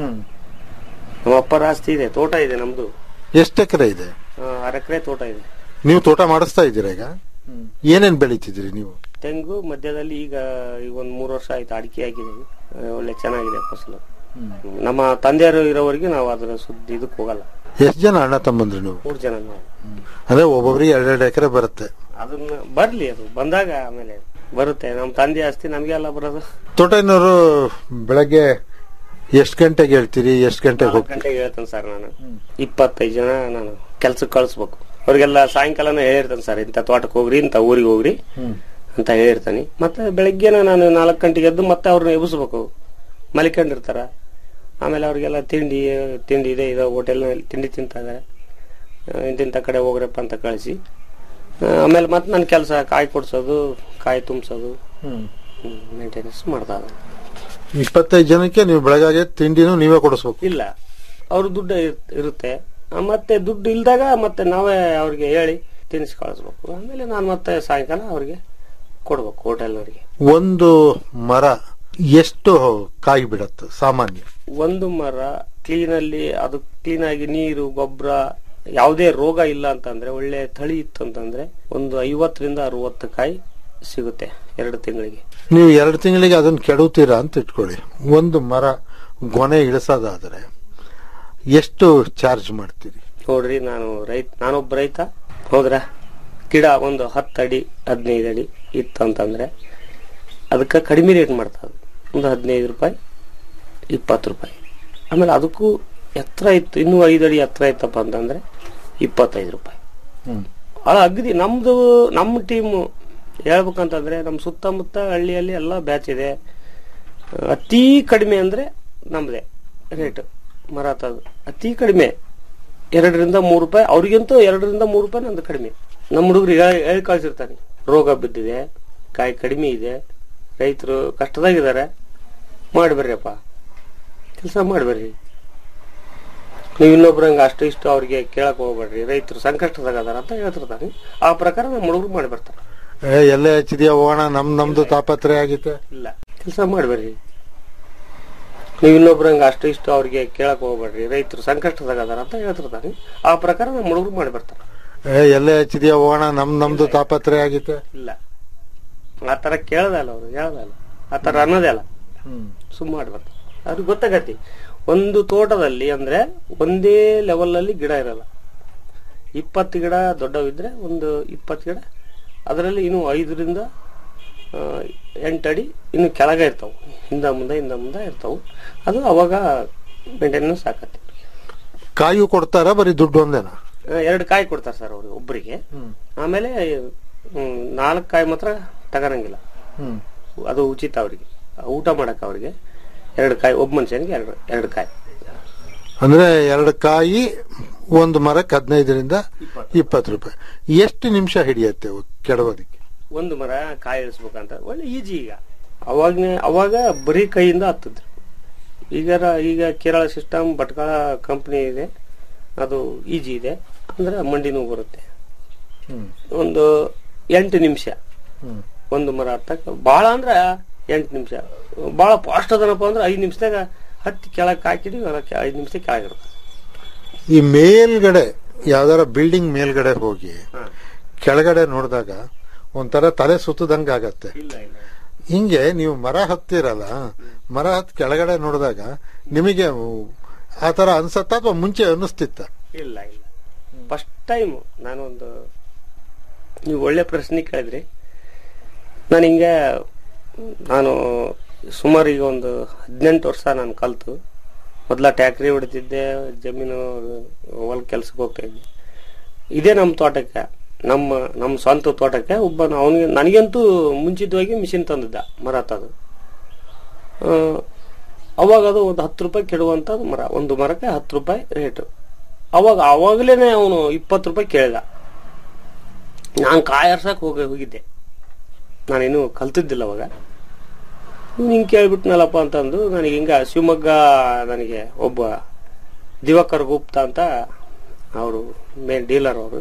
Speaker 8: ನಮ್ಮ ಅಪ್ಪರ ಆಸ್ತಿ ಇದೆ ತೋಟ ಇದೆ ನಮ್ದು
Speaker 7: ಎಷ್ಟು ಎಕರೆ ಇದೆ
Speaker 8: ಆ, ಆರ್ ಎಕರೆ ತೋಟ ಇದೆ
Speaker 7: ನೀವು ತೋಟ ಮಾಡಿಸ್ತಾ ಇದ್ದೀರಾ ಈಗ ಏನೇನ್ ಬೆಳಿತಿದ್ದೀರಿ ನೀವು
Speaker 8: ತೆಂಗು ಮಧ್ಯದಲ್ಲಿ ಈಗ ಈಗ ಒಂದ್ ಮೂರು ವರ್ಷ ಆಯ್ತು ಅಡಿಕೆ ಹಾಕಿದೀವಿ ಆ, ಒಳ್ಳೆ ಚೆನ್ನಾಗಿದೆ ಫಸಲು ನಮ್ಮ ತಂದೆಯರು ಇರೋವರೆಗೆ ನಾವು ಅದರ ಸುದ್ದಿ ಇದಕ್ಕೆ ಹೋಗಲ್ಲ
Speaker 7: ಎಷ್ಟು ಜನ ಅಣ್ಣ ತಮ್ಮಂದ್ರಿ ನೀವು
Speaker 8: ಮೂರು ಜನ ನಾವು
Speaker 7: ಅಂದ್ರೆ ಒಬ್ಬೊಬ್ರಿಗೆ ಎರಡೆರಡು ಎಕರೆ ಬರುತ್ತೆ
Speaker 8: ಅದನ್ನ ಬರ್ಲಿ ಅದು ಬಂದಾಗ ಆಮೇಲೆ ಬರುತ್ತೆ ನಮ್ಮ ತಂದೆ ಆಸ್ತಿ ನಮ್ಗೆ ಎಲ್ಲ ಬರೋದು
Speaker 7: ತೋಟನವರು ಬೆಳಗ್ಗೆ ಎಷ್ಟು ಗಂಟೆಗೆ ಹೇಳ್ತೀರಿ ಎಷ್ಟು ಗಂಟೆಗೆ
Speaker 8: ನಾಲ್ಕು
Speaker 7: ಹೋಗ್ತೀರಿ
Speaker 8: ಗಂಟೆಗೆ ಹೇಳ್ತೇನೆ ಸರ್ ನಾನು ಇಪ್ಪತ್ತೈದು ಜನ ನಾನು ಕೆಲ್ಸಕ್ಕೆ ಕಳಿಸ್ಬೇಕು ಅವ್ರಿಗೆಲ್ಲ ಸಾಯಂಕಾಲನ ಹೇಳಿರ್ತೇನೆ ಸರ್ ಇಂಥ ತೋಟಕ್ಕೆ ಹೋಗ್ರಿ ಇಂಥ ಊರಿಗೆ ಹೋಗ್ರಿ ಅಂತ ಹೇಳಿರ್ತಾನೆ ಮತ್ತೆ ಬೆಳಗ್ಗೆನ ನಾನು ನಾಲ್ಕು ಗಂಟೆಗೆ ಎದ್ದು ಮತ್ತೆ ಅವ್ರನ್ನ ಎಬ್ಬಿಸ್ಬೇಕು ಮಲಿಕೊಂಡಿರ್ತಾರ ಆಮೇಲೆ ಅವ್ರಿಗೆಲ್ಲ ತಿಂಡಿ ತಿಂಡಿ ಇದೆ ಇದೆ ಹೋಟೆಲ್ನಲ್ಲಿ ತಿಂಡಿ ತಿಂತಾ ಇದಾರೆ ಆ, ಇಂತಿಂಥ ಕಡೆ ಹೋಗ್ರಪ್ಪ ಅಂತ ಕಳಿಸಿ ಆ, ಆಮೇಲೆ ಮತ್ತೆ ನನ್ನ ಕೆಲಸ ಕಾಯಿ ಕೊಡ್ಸೋದು ಕಾಯಿ ತುಂಬಿಸೋದು ಮೇಂಟೆನೆನ್ಸ್ ಮಾಡ್ತಾ ಇದ್ದಾರೆ
Speaker 7: ಇಪ್ಪತ್ತೈದು ಜನಕ್ಕೆ ನೀವು ಬೆಳಗ್ಗೆ ತಿಂಡಿನೂ ನೀವೇ ಕೊಡಿಸ್ಬೇಕು
Speaker 8: ಇಲ್ಲ ಅವ್ರ ದುಡ್ಡು ಇರ್- ಇರುತ್ತೆ ಆ, ಮತ್ತೆ ದುಡ್ಡು ಇಲ್ದಾಗ ಮತ್ತೆ ನಾವೇ ಅವ್ರಿಗೆ ಹೇಳಿ ತಿನ್ನಿಸಿ ಕಳಿಸ್ಬೇಕು ಆಮೇಲೆ ನಾನು ಮತ್ತೆ ಸಾಯಂಕಾಲ ಅವ್ರಿಗೆ ಕೊಡ್ಬೇಕು ಹೋಟೆಲ್ನವ್ರಿಗೆ
Speaker 7: ಒಂದು ಮರ ಎಷ್ಟು ಕಾಯಿ ಬಿಡತ್ತೆ ಸಾಮಾನ್ಯ
Speaker 8: ಒಂದು ಮರ ಕ್ಲೀನಲ್ಲಿ ಅದು ಕ್ಲೀನ್ ಆಗಿ ನೀರು ಗೊಬ್ಬರ ಯಾವುದೇ ರೋಗ ಇಲ್ಲ ಅಂತಂದ್ರೆ ಒಳ್ಳೆ ತಳಿ ಇತ್ತು ಅಂತಂದ್ರೆ ಒಂದು ಐವತ್ತರಿಂದ ಅರವತ್ತು ಕಾಯಿ ಸಿಗುತ್ತೆ ಎರಡು ತಿಂಗಳಿಗೆ
Speaker 7: ನೀವು ಎರಡು ತಿಂಗಳಿಗೆ ಅದನ್ನ ಕೆಡುತ್ತೀರಾ ಅಂತ ಇಟ್ಕೊಳ್ಳಿ ಒಂದು ಮರ ಗೊನೆ ಇಳಿಸೋದಾದ್ರೆ ಎಷ್ಟು ಚಾರ್ಜ್ ಮಾಡ್ತೀರಿ
Speaker 8: ನೋಡ್ರಿ ನಾನು ರೈತ ನಾನೊಬ್ಬ ರೈತ ಹೌದ್ರಾ ಗಿಡ ಒಂದು ಹತ್ತು ಅಡಿ ಹದಿನೈದು ಅಡಿ ಇತ್ತು ಅಂತಂದ್ರೆ ಅದಕ್ಕೆ ಕಡಿಮೆ ರೇಟ್ ಮಾಡ್ತಾರೆ ಒಂದು ಹದಿನೈದು ರೂಪಾಯಿ ಇಪ್ಪತ್ತು ರೂಪಾಯಿ ಆಮೇಲೆ ಅದಕ್ಕೂ ಎತ್ತರ ಇತ್ತು ಇನ್ನೂ ಐದು ಅಡಿ ಎತ್ತರ ಇತ್ತಪ್ಪ ಅಂತಂದ್ರೆ ಇಪ್ಪತ್ತೈದು ರೂಪಾಯಿ ಅದು ಅಗದಿ ನಮ್ದು ನಮ್ಮ ಟೀಮು ಹೇಳ್ಬೇಕಂತಂದ್ರೆ ನಮ್ಮ ಸುತ್ತಮುತ್ತ ಹಳ್ಳಿಯಲ್ಲಿ ಎಲ್ಲ ಬ್ಯಾಚ್ ಇದೆ ಅತಿ ಕಡಿಮೆ ಅಂದ್ರೆ ನಮ್ದೇ ರೇಟ್ ಮರಾತದು ಅತಿ ಕಡಿಮೆ ಎರಡರಿಂದ ಮೂರು ರೂಪಾಯಿ ಅವ್ರಿಗಂತೂ ಎರಡರಿಂದ ಮೂರು ರೂಪಾಯಿ ನಂದು ಕಡಿಮೆ ನಮ್ಮ ಹುಡುಗರಿಗೆ ಹೇಳಿ ಕಳ್ಸಿರ್ತಾನೆ ರೋಗ ಬಿದ್ದಿದೆ ಕಾಯಿ ಕಡಿಮೆ ಇದೆ ರೈತರು ಕಷ್ಟದಾಗಿದ್ದಾರೆ ಮಾಡಿ ಬರ್ರಿಯಪ್ಪ ಕೆಲಸ ಮಾಡಿ ಬರ್ರಿ ನೀವು ಇನ್ನೊಬ್ರಂಗ ಅಷ್ಟು ಇಷ್ಟು ಅವ್ರಿಗೆ ಕೇಳಕ್ ಹೋಗ್ಬೇಡ್ರಿ ರೈತರು ಸಂಕಷ್ಟದಾಗ ಅದಾರ ಅಂತ ಹೇಳ್ತಿರ್ತಾನೆ ಆ ಪ್ರಕಾರ ನಮ್ಮ ಹುಡುಗರು ಮಾಡಿ ಬರ್ತಾರೆ
Speaker 7: ಏ ಎಲ್ಲೇ ಹಚ್ಚಿದ್ಯಾ ಹೋಗೋಣ ನಮ್ ನಮ್ದು ತಾಪತ್ರೆ ಆಗಿತ್ತೆ
Speaker 8: ಇಲ್ಲ ಕೆಲಸ ಮಾಡಿ ಬರ್ರಿ ನೀವು ಇನ್ನೊಬ್ರಂಗ ಅಷ್ಟು ಇಷ್ಟು ಅವ್ರಿಗೆ ಕೇಳಕ್ ಹೋಗ್ಬೇಡ್ರಿ ರೈತರು ಸಂಕಷ್ಟದಾಗ ಅದಾರ ಅಂತ ಹೇಳ್ತಿರ್ತಾನೆ ಆ ಪ್ರಕಾರ ನಮ್ಮ ಹುಡುಗರು ಮಾಡಿ ಬರ್ತಾರೆ
Speaker 7: ಏ ಎಲ್ಲೇ ಹಚ್ಚಿದ್ಯಾ ಹೋಗೋಣ ನಮ್ ನಮ್ದು ತಾಪತ್ರೆ ಆಗಿತ್ತೆ
Speaker 8: ಇಲ್ಲ ಆ ತರ ಕೇಳದಲ್ಲ ಅವ್ರು ಹೇಳದಲ್ಲ ಆ ತರ ಅನ್ನೋದೇ ಅಲ್ಲ ಸುಮ್ಮ ಮಾಡಿ ಬರ್ತಾರೆ ಅವ್ರಿಗೆ ಗೊತ್ತಾಗತ್ತಿ ಒಂದು ತೋಟದಲ್ಲಿ ಅಂದ್ರೆ ಒಂದೇ ಲೆವೆಲ್ ಅಲ್ಲಿ ಗಿಡ ಇರಲ್ಲ ಇಪ್ಪತ್ತು ಗಿಡ ದೊಡ್ಡವಿದ್ರೆ ಒಂದು ಇಪ್ಪತ್ತು ಗಿಡ ಅದರಲ್ಲಿ ಇನ್ನು ಐದರಿಂದ ಆ, ಎಂಟು ಅಡಿ ಇನ್ನು ಕೆಳಗೆ ಇರ್ತಾವೆ ಹಿಂದ ಮುಂದೆ ಹಿಂದ ಮುಂದೆ ಇರ್ತಾವೆ ಅದು ಅವಾಗ ಮೇಂಟೆನೆನ್ಸ್ ಆಕತ್ತೆ
Speaker 7: ಕಾಯು ಕೊಡ್ತಾರ ಬರೀ ದುಡ್ಡು ಒಂದೇನಾ
Speaker 8: ಆ, ಎರಡು ಕಾಯಿ ಕೊಡ್ತಾರೆ ಸರ್ ಅವ್ರಿಗೆ ಒಬ್ಬರಿಗೆ ಆಮೇಲೆ ಹ್ಮ್, ನಾಲ್ಕು ಕಾಯಿ ಮಾತ್ರ ತಗೊಳಂಗಿಲ್ಲ ಅದು ಉಚಿತ ಅವರಿಗೆ ಊಟ ಮಾಡಕ್ ಅವರಿಗೆ ಎರಡು ಕಾಯಿ ಒಬ್ಬ ಮನುಷ್ಯನಿಗೆ ಎರಡು ಎರಡು ಕಾಯಿ
Speaker 7: ಅಂದ್ರೆ ಎರಡು ಕಾಯಿ ಒಂದು ಮರಕ್ಕೆ ಹದಿನೈದರಿಂದ ಇಪ್ಪತ್ತು ರೂಪಾಯಿ ಎಷ್ಟು ನಿಮಿಷ ಹಿಡಿಯತ್ತೆ ಅವು ಕೆಡವೋದಿಕ್ಕೆ
Speaker 8: ಒಂದು ಮರ ಕಾಯಿ ಇಳಿಸ್ಬೇಕಂತ ಒಳ್ಳೆ ಈಜಿ ಈಗ ಅವಾಗ್ನೇ ಅವಾಗ ಬರೀ ಕೈಯಿಂದ ಹತ್ತಿದ್ರು ಈಗ ಈಗ ಕೇರಳ ಸಿಸ್ಟಮ್ ಭಟ್ಕಳ ಕಂಪ್ನಿ ಇದೆ ಅದು ಈಜಿ ಇದೆ ಅಂದ್ರೆ ಮಂಡಿನೂ ಬರುತ್ತೆ ಒಂದು ಎಂಟು ನಿಮಿಷ ಒಂದು ಮರ ಹತ್ತಕ್ಕೆ ಭಾಳ ಅಂದ್ರೆ ಎಂಟು ನಿಮಿಷ ಭಾಳ ಫಾಸ್ಟ್ ಅದನಪ್ಪ ಅಂದ್ರೆ ಐದು ನಿಮಿಷದಾಗ ಹತ್ತಿ ಕೆಳಗೆ ಹಾಕಿದ್ವಿ ಅದಕ್ಕೆ ಐದು ನಿಮಿಷ ಕೆಳಗಿರುತ್ತೆ
Speaker 7: ಈ ಮೇಲ್ಗಡೆ ಯಾವ್ದಾರ ಬಿಲ್ಡಿಂಗ್ ಮೇಲ್ಗಡೆ ಹೋಗಿ ಕೆಳಗಡೆ ನೋಡಿದಾಗ ಒಂಥರ ತಲೆ ಸುತ್ತದಂಗ ಆಗತ್ತೆ
Speaker 8: ಇಲ್ಲ ಇಲ್ಲ
Speaker 7: ಹಿಂಗೆ ನೀವು ಮರ ಹತ್ತಿರಲ್ಲ ಮರ ಹತ್ತಿ ಕೆಳಗಡೆ ನೋಡಿದಾಗ ನಿಮಗೆ ಆ ತರ ಅನ್ಸತ್ತ ಅಥವಾ ಮುಂಚೆ ಅನ್ನಿಸ್ತಿತ್ತ
Speaker 8: ಇಲ್ಲ ಇಲ್ಲ ಫಸ್ಟ್ ಟೈಮ್ ನಾನೊಂದು ನೀವು ಒಳ್ಳೆ ಪ್ರಶ್ನೆ ಕೇಳಿದ್ರಿ ನಾನು ಹಿಂಗೆ ನಾನು ಸುಮಾರು ಈಗ ಒಂದು ಹದಿನೆಂಟು ವರ್ಷ ನಾನು ಕಲ್ತು ಮೊದಲ ಟ್ಯಾಕ್ರಿ ಹೊಡಿತಿದ್ದೆ ಜಮೀನು ಹೊಲ ಕೆಲ್ಸಕ್ಕೆ ಹೋಗ್ತಾ ಇದ್ದೆ ಇದೇ ನಮ್ಮ ತೋಟಕ್ಕೆ ನಮ್ಮ ನಮ್ಮ ಸ್ವಂತ ತೋಟಕ್ಕೆ ಒಬ್ಬ ಅವನಿಗೆ ನನಗಂತೂ ಮುಂಚಿತವಾಗಿ ಮಿಷಿನ್ ತಂದಿದ್ದ ಮರ ತದು ಅವಾಗ ಅದು ಒಂದು ಹತ್ತು ರೂಪಾಯಿ ಕೆಡುವಂಥದ್ದು ಮರ ಒಂದು ಮರಕ್ಕೆ ಹತ್ತು ರೂಪಾಯಿ ರೇಟು ಅವಾಗ ಅವಾಗಲೇ ಅವನು ಇಪ್ಪತ್ತು ರೂಪಾಯಿ ಕೇಳಿದ ನಾನು ಕಾಯರ್ಸಕ್ ಹೋಗಿ ಹೋಗಿದ್ದೆ ನಾನೇನು ಕಲ್ತಿದ್ದಿಲ್ಲ ಅವಾಗ ಇವ್ನು ಹಿಂಗೆ ಕೇಳ್ಬಿಟ್ನಲ್ಲಪ್ಪ ಅಂತಂದು ನನಗೆ ಹಿಂಗ ಶಿವಮೊಗ್ಗ ನನಗೆ ಒಬ್ಬ ದಿವಾಕರ್ ಗುಪ್ತಾ ಅಂತ ಅವರು ಮೇನ್ ಡೀಲರ್ ಅವರು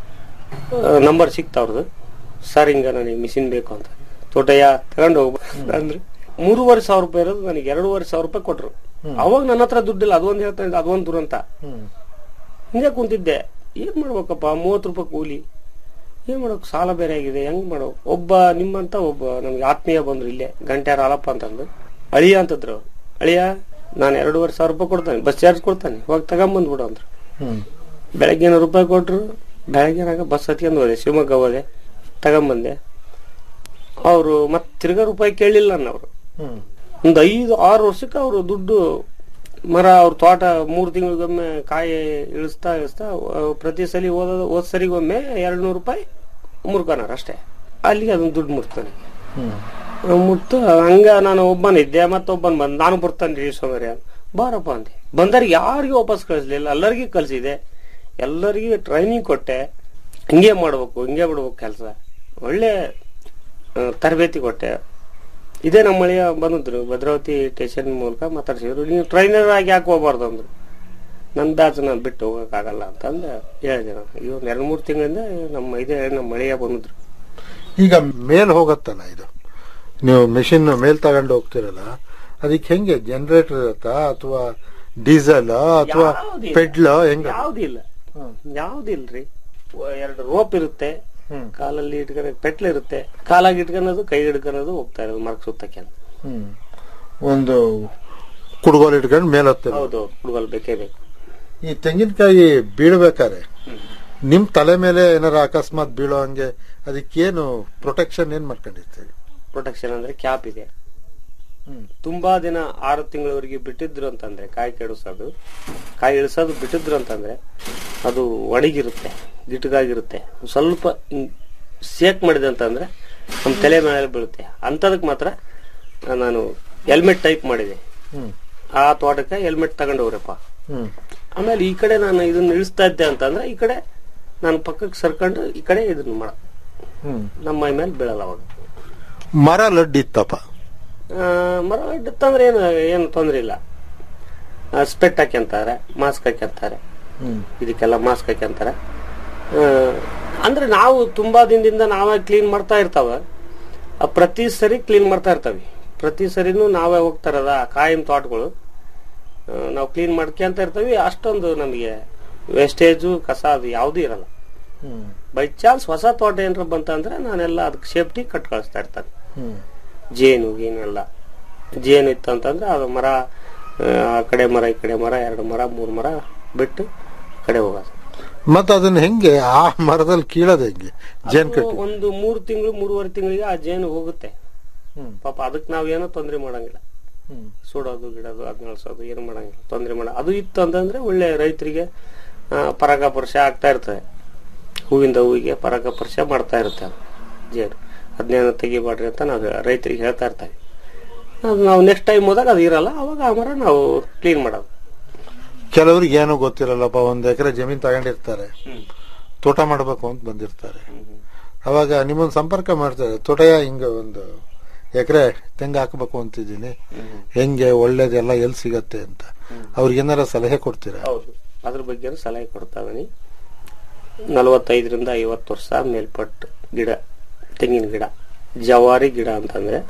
Speaker 8: ನಂಬರ್ ಸಿಕ್ತ ಅವ್ರದ್ದು ಸರ್ ಹಿಂಗ ನನಗೆ ಮಿಷಿನ್ ಬೇಕು ಅಂತ ತೋಟಯ್ಯ ತಗೊಂಡು ಹೋಗ್ಬೇಕು ಅಂದ್ರೆ ಮೂರುವರೆ ಸಾವಿರ ರೂಪಾಯಿ ಇರೋದು ನನಗೆ ಎರಡೂವರೆ ಸಾವಿರ ರೂಪಾಯಿ ಕೊಟ್ರು ಅವಾಗ ನನ್ನ ಹತ್ರ ದುಡ್ಡಿಲ್ಲ ಅದೊಂದು ಹೇಳ್ತಾ ಇದ್ದೆ ಅದೊಂದು ದುರಂತ ಹಿಂಗೆ ಕುಂತಿದ್ದೆ ಏನ್ ಮಾಡ್ಬೇಕಪ್ಪ ಮೂವತ್ತು ರೂಪಾಯಿ ಕೂಲಿ ಏನ್ ಮಾಡೋಕ್ ಸಾಲ ಬೇರೆ ಆಗಿದೆ ಹೆಂಗ್ ಮಾಡೋ ಒಬ್ಬ ನಿಮ್ಮಂತ ಒಬ್ಬ ನಮ್ಗೆ ಆತ್ಮೀಯ ಬಂದ್ರು ಇಲ್ಲೇ ಗಂಟ್ಯಾರ ಹಾಲಪ್ಪ ಅಂತಂದು ಅಳಿಯ ಅಂತದ್ರು ಅವ್ರು. ಅಳಿಯ ನಾನು ಎರಡೂವರೆ ಸಾವಿರ ರೂಪಾಯಿ ಕೊಡ್ತಾನೆ ಬಸ್ ಚಾರ್ಜ್ ಕೊಡ್ತಾನೆ ಹೋಗಿ ತಗೊಂಬಂದ್ಬಿಡು ಅಂದ್ರು ಬೆಳಗ್ಗೆ ರೂಪಾಯಿ ಕೊಟ್ರು ಬೆಳಗ್ಗೆನಾಗ ಬಸ್ ಹತ್ಕೊಂಡು ಹೋದೆ ಶಿವಮೊಗ್ಗ ಹೋದೆ ತಗೊಂಬಂದೆ ಅವರು ಮತ್ತೆ ತಿರ್ಗಾ ರೂಪಾಯಿ ಕೇಳಲಿಲ್ಲ ಅವರು ಒಂದು ಐದು ಆರು ವರ್ಷಕ್ಕೆ ಅವರು ದುಡ್ಡು ಮರ ಅವ್ರ ತೋಟ ಮೂರು ತಿಂಗಳಿಗೊಮ್ಮೆ ಕಾಯಿ ಇಳಿಸ್ತಾ ಇಳಿಸ್ತಾ ಆ, ಪ್ರತಿ ಸಲ ಓದ ಹೋದ್ ಸರಿಗೊಮ್ಮೆ ಎರಡು ನೂರು ರೂಪಾಯಿ ಮುರ್ಕನಾರ ಅಷ್ಟೇ ಅಲ್ಲಿಗೆ ಅದನ್ನ ದುಡ್ಡು ಮುಟ್ತಾನೆ ಮುಟ್ಟು ಹಂಗ ನಾನು ಒಬ್ಬನಿದ್ದೆ ಮತ್ತೊಬ್ಬನ್ ಬಂದ್ ನಾನು ಬರ್ತಾನೆ ರೀ ಸೋಮರಿ ಅಂತ ಬಾರಪ್ಪ ಅಂದೆ ಬಂದವ್ರಿಗೆ ಯಾರಿಗೂ ವಾಪಸ್ ಕಳಿಸ್ಲಿಲ್ಲ ಎಲ್ಲರಿಗೂ ಕಳ್ಸಿದೆ ಎಲ್ಲರಿಗೂ ಟ್ರೈನಿಂಗ್ ಕೊಟ್ಟೆ ಹಿಂಗೆ ಮಾಡ್ಬೇಕು ಹಿಂಗೆ ಬಿಡ್ಬೇಕು ಕೆಲಸ ಒಳ್ಳೆ ಆ, ತರಬೇತಿ ಕೊಟ್ಟೆ ಇದೇ ನಮ್ಮ ಮಳೆಯ ಬಂದಿದ್ರು ಭದ್ರಾವತಿ ಸ್ಟೇಷನ್ ಮೂಲಕ ಮಾತಾಡ್ಸಿದ್ರು ನೀವು ಟ್ರೈನರ್ ಆಗಿ ಯಾಕೆ ಹೋಗ್ಬಾರ್ದು ಅಂದ್ರು ನನ್ನ ಬ್ಯಾಚ್ ನಾನು ಬಿಟ್ಟು ಹೋಗಕ್ಕಾಗಲ್ಲ ಅಂತಂದು ಹೇಳಿದೆ ನಾನು ಈಗ ಒಂದು ಎರಡು ಮೂರು ತಿಂಗಳಿಂದ ನಮ್ಮ ಇದೇ ನಮ್ಮ ಮಳೆಯ ಬಂದಿದ್ರು
Speaker 7: ಈಗ ಮೇಲ್ ಹೋಗತ್ತಲ್ಲ ಇದು ನೀವು ಮೆಷಿನ್ ಮೇಲ್ ತಗೊಂಡು ಹೋಗ್ತಿರಲ್ಲ ಅದಕ್ಕೆ ಹೆಂಗೆ ಜನರೇಟರ್ ಇರತ್ತಾ ಅಥವಾ ಡೀಸೆಲ್ ಅಥವಾ
Speaker 8: ಯಾವುದಿಲ್ಲ.
Speaker 7: ಪೆಡ್ಲ್ ಹೆಂಗ
Speaker 8: ಯಾವ್ದಿಲ್ಲ ಯಾವ್ದಿಲ್ರಿ ಒ- ಎರಡು ರೋಪ್ ಇರುತ್ತೆ ಕಾಲಲ್ಲಿ ಇಟ್ಕೊಂಡು ಪೆಟ್ಲ್ ಇರುತ್ತೆ ಕಾಲಾಗಿ ಇಟ್ಕೊಳೋದು ಕೈ ಹಿಡ್ಕೊಳೋದು ಹೋಗ್ತಾ ಇರೋದು ಮರಕ್ ಸುತ್ತಕ್ಕೆ ಅಂತ
Speaker 7: ಒಂದು ಕುಡ್ಗೋಲ್ ಇಟ್ಕೊಂಡು ಮೇಲ್ ಹತ್ತಿರ
Speaker 8: ಹೌದು ಹುಡುಗಲ್ ಬೇಕೇ ಬೇಕು
Speaker 7: ಈ ತೆಂಗಿನಕಾಯಿ ಬೀಳ್ಬೇಕಾರೆ ನಿಮ್ ತಲೆ ಮೇಲೆ ಏನಾರ ಅಕಸ್ಮಾತ್ ಬೀಳೋ ಹಂಗೆ ಅದಕ್ಕೇನು ಪ್ರೊಟೆಕ್ಷನ್ ಏನ್ ಮಾಡ್ಕೊಂಡಿರ್ತೀವಿ
Speaker 8: ಪ್ರೊಟೆಕ್ಷನ್ ಅಂದ್ರೆ ಕ್ಯಾಪ್ ಇದೆ ತುಂಬಾ ದಿನ ಆರು ತಿಂಗಳವರೆಗೆ ಬಿಟ್ಟಿದ್ರು ಅಂತಂದ್ರೆ ಕಾಯಿ ಕೆಡಿಸೋದು ಕಾಯಿ ಇಳಿಸೋದು ಬಿಟ್ಟಿದ್ರು ಅಂತಂದ್ರೆ ಅದು ಒಣಗಿರುತ್ತೆ ಗಿಟಗಾಗಿರುತ್ತೆ ಸ್ವಲ್ಪ ಹಿಂಗ್ ಸೇಕ್ ಮಾಡಿದೆ ಅಂತಂದ್ರೆ ನಮ್ಮ ತಲೆ ಮೇಲೆ ಬೀಳುತ್ತೆ ಅಂತದಕ್ಕೆ ಮಾತ್ರ ನಾನು ಹೆಲ್ಮೆಟ್ ಟೈಪ್ ಮಾಡಿದೆ ಆ ತೋಟಕ್ಕೆ ಹೆಲ್ಮೆಟ್ ತಗೊಂಡು ಹೋಗ್ರಪ್ಪ ಆಮೇಲೆ ಈ ಕಡೆ ನಾನು ಇದನ್ನ ಇಳಿಸ್ತಾ ಇದ್ದೆ ಅಂತಂದ್ರೆ ಈ ಕಡೆ ನಾನು ಪಕ್ಕಕ್ಕೆ ಸರ್ಕೊಂಡು ಈ ಕಡೆ ಇದನ್ನ ಮಾಡ ನಮ್ಮ ಮೈ ಮೇಲೆ ಬೀಳಲ್ಲ ಅವಾಗ
Speaker 7: ಮರ ಲಡ್ಡಿತ್ತಪ್ಪ
Speaker 8: ಆ, ಮರ ಇಟ್ಟಂದ್ರೆ ಏನು ಏನು ತೊಂದ್ರೆ ಇಲ್ಲ ಸ್ಪೆಟ್ ಹಾಕ್ಯಂತಾರೆ ಮಾಸ್ಕ್ ಹಾಕ್ಯಂತಾರೆ ಇದಕ್ಕೆಲ್ಲ ಮಾಸ್ಕ್ ಹಾಕ್ಯಂತಾರೆ ಆ, ಅಂದ್ರೆ ನಾವು ತುಂಬಾ ದಿನದಿಂದ ನಾವೇ ಕ್ಲೀನ್ ಮಾಡ್ತಾ ಇರ್ತಾವ ಆ ಪ್ರತಿ ಸರಿ ಕ್ಲೀನ್ ಮಾಡ್ತಾ ಇರ್ತಾವೆ ಪ್ರತಿ ಸರಿನೂ ನಾವೇ ಹೋಗ್ತಾ ಇರೋದ ಕಾಯಂ ತೋಟಗಳು ಆ, ನಾವು ಕ್ಲೀನ್ ಮಾಡ್ಕೊಂತ ಇರ್ತೀವಿ ಅಷ್ಟೊಂದು ನಮಗೆ ವೇಸ್ಟೇಜು ಕಸ ಅದು ಯಾವುದೂ ಇರಲ್ಲ ಬೈ ಚಾನ್ಸ್ ಹೊಸ ತೋಟ ಏನಾರ ಬಂತಂದ್ರೆ ನಾನೆಲ್ಲ ಅದಕ್ಕೆ ಸೇಫ್ಟಿ ಕಟ್ ಕಳಿಸ್ತಾ ಇರ್ತಾನೆ ಜೇನು ಗೀನು ಎಲ್ಲ ಜೇನು ಇತ್ತು ಅಂತಂದ್ರೆ ಅದು ಮರ ಆ, ಆ ಕಡೆ ಮರ ಈ ಕಡೆ ಮರ ಎರಡು ಮರ ಮೂರು ಮರ ಬಿಟ್ಟು ಆ ಕಡೆ ಹೋಗೋದು
Speaker 7: ಮತ್ತ ಅದನ್ನ ಹೆಂಗೆ ಆ ಮರದಲ್ಲಿ ಕೀಳೋದು ಹೆಂಗೆ ಜೇನ್
Speaker 8: ಅದು
Speaker 7: ಕಟ್ಟಿ
Speaker 8: ಒಂದು ಮೂರು ತಿಂಗಳು ಮೂರುವರೆ ತಿಂಗಳಿಗೆ ಆ ಜೇನು ಹೋಗುತ್ತೆ ಪಾಪ ಅದಕ್ಕೆ ನಾವೇನೋ ತೊಂದರೆ ಮಾಡಂಗಿಲ್ಲ ಸುಡೋದು ಗಿಡೋದು ಅದ್ ನಳ್ಸೋದು ಏನು ಮಾಡಂಗಿಲ್ಲ ತೊಂದರೆ ಮಾಡ ಅದು ಇತ್ತು ಅಂತಂದ್ರೆ ಒಳ್ಳೆ ರೈತರಿಗೆ ಆ, ಪರಾಗಸ್ಪರ್ಶ ಆಗ್ತಾ ಇರ್ತದೆ ಹೂವಿಂದ ಹೂವಿಗೆ ಪರಾಗಸ್ಪರ್ಶ ಮಾಡ್ತಾ ಇರುತ್ತೆ ಅದು ಜೇನು ಅದನ್ನೇನು ತೆಗಿಬಾಡ್ರಿ ಅಂತ ನಾವು ರೈತರಿಗೆ ಹೇಳ್ತಾ ಇರ್ತೀವಿ ಅದು ನಾವು ನೆಕ್ಸ್ಟ್ ಟೈಮ್ ಹೋದಾಗ ಅದು ಇರಲ್ಲ ಅವಾಗ ಆ ಮರ ನಾವು ಕ್ಲೀನ್ ಮಾಡೋದು
Speaker 7: ಕೆಲವ್ರಿಗೆ ಏನೂ ಗೊತ್ತಿರಲ್ಲಪ್ಪ ಒಂದ್ ಎಕರೆ ಜಮೀನ್ ತಗೊಂಡಿರ್ತಾರೆ ತೋಟ ಮಾಡ್ಬೇಕು ಅಂತ ಬಂದಿರ್ತಾರೆ ಅವಾಗ ನಿಮ್ಮನ್ನ ಸಂಪರ್ಕ ಮಾಡ್ತಾರೆ ತೋಟಯ ಹಿಂಗ ಒಂದು ಎಕರೆ ತೆಂಗು ಹಾಕಬೇಕು ಅಂತಿದ್ದೀನಿ ಹೆಂಗೆ ಒಳ್ಳೇದೆಲ್ಲ ಎಲ್ಲಿ ಸಿಗತ್ತೆ ಅಂತ ಅವ್ರಿಗೆ ಏನಾರ ಸಲಹೆ ಕೊಡ್ತೀರಾ
Speaker 8: ಹೌದು ಅದ್ರ ಬಗ್ಗೆ ಸಲಹೆ ಕೊಡ್ತಾ ಇದೀನಿ ನಲವತ್ತೈದರಿಂದ ಐವತ್ತು ವರ್ಷ ಮೇಲ್ಪಟ್ಟು ಗಿಡ ತೆಂಗಿನ ಗಿಡ ಜವಾರಿ ಗಿಡ ಅಂತಂದ್ರೆ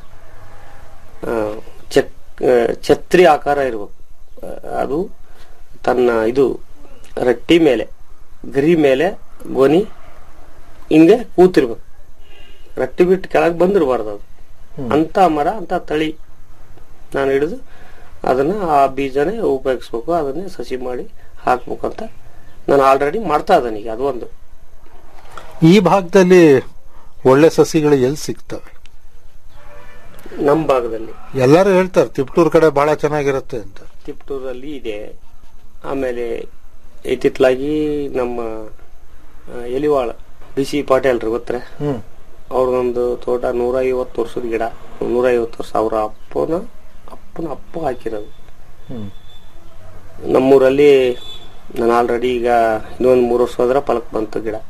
Speaker 8: ಆ, ಚಕ್ ಆ, ಛತ್ರಿ ಆಕಾರ ಇರ್ಬೇಕು ಆ, ಅದು ತನ್ನ ಇದು ರಟ್ಟಿ ಮೇಲೆ ಗರಿ ಮೇಲೆ ಗೊನಿ ಹಿಂಗೆ ಕೂತಿರ್ಬೇಕು ರಟ್ಟಿ ಬಿಟ್ಟು ಕೆಳಗೆ ಬಂದಿರಬಾರ್ದು ಅದು ಅಂತ ಮರ ಅಂತ ತಳಿ ನಾನು ಹಿಡಿದು ಅದನ್ನ ಆ ಬೀಜನೇ ಉಪಯೋಗಿಸ್ಬೇಕು ಅದನ್ನೇ ಸಸಿ ಮಾಡಿ ಹಾಕ್ಬೇಕು ಅಂತ ನಾನು ಆಲ್ರೆಡಿ ಮಾಡ್ತಾ ಇದ್ದೇನೆ ಈಗ ಅದು ಒಂದು
Speaker 7: ಈ ಭಾಗದಲ್ಲಿ ಒಳ್ಳೆ ಸಸಿಗಳು ಎಲ್ಲಿ ಸಿಗ್ತವೆ
Speaker 8: ನಮ್ಮ ಭಾಗದಲ್ಲಿ
Speaker 7: ಎಲ್ಲರೂ ಹೇಳ್ತಾರೆ ತಿಪ್ಟೂರ್ ಕಡೆ ಬಹಳ ಚೆನ್ನಾಗಿರುತ್ತೆ ಅಂತ
Speaker 8: ತಿಪ್ಟೂರಲ್ಲಿ ಇದೆ ಆಮೇಲೆ ಇತ್ತಿತ್ತಲಾಗಿ ನಮ್ಮ ಆ, ಎಲಿವಾಳ ಬಿ ಸಿ ಪಾಟೀಲ್ರು ಗೊತ್ತರೆ
Speaker 7: ಹ್ಮ್
Speaker 8: ಅವ್ರದೊಂದು ತೋಟ ನೂರ ಐವತ್ತು ವರ್ಷದ ಗಿಡ ನೂರ ಐವತ್ತು ವರ್ಷ ಅವ್ರ ಅಪ್ಪನ ಅಪ್ಪನ ಅಪ್ಪ ಹಾಕಿರೋದು
Speaker 7: ಹ್ಮ್
Speaker 8: ನಮ್ಮೂರಲ್ಲಿ ನಾನು ಆಲ್ರೆಡಿ ಈಗ ಇನ್ನೊಂದು ಮೂರು ವರ್ಷ ಹೋದ್ರೆ ಫಲಕ್ ಬಂತು ಗಿಡ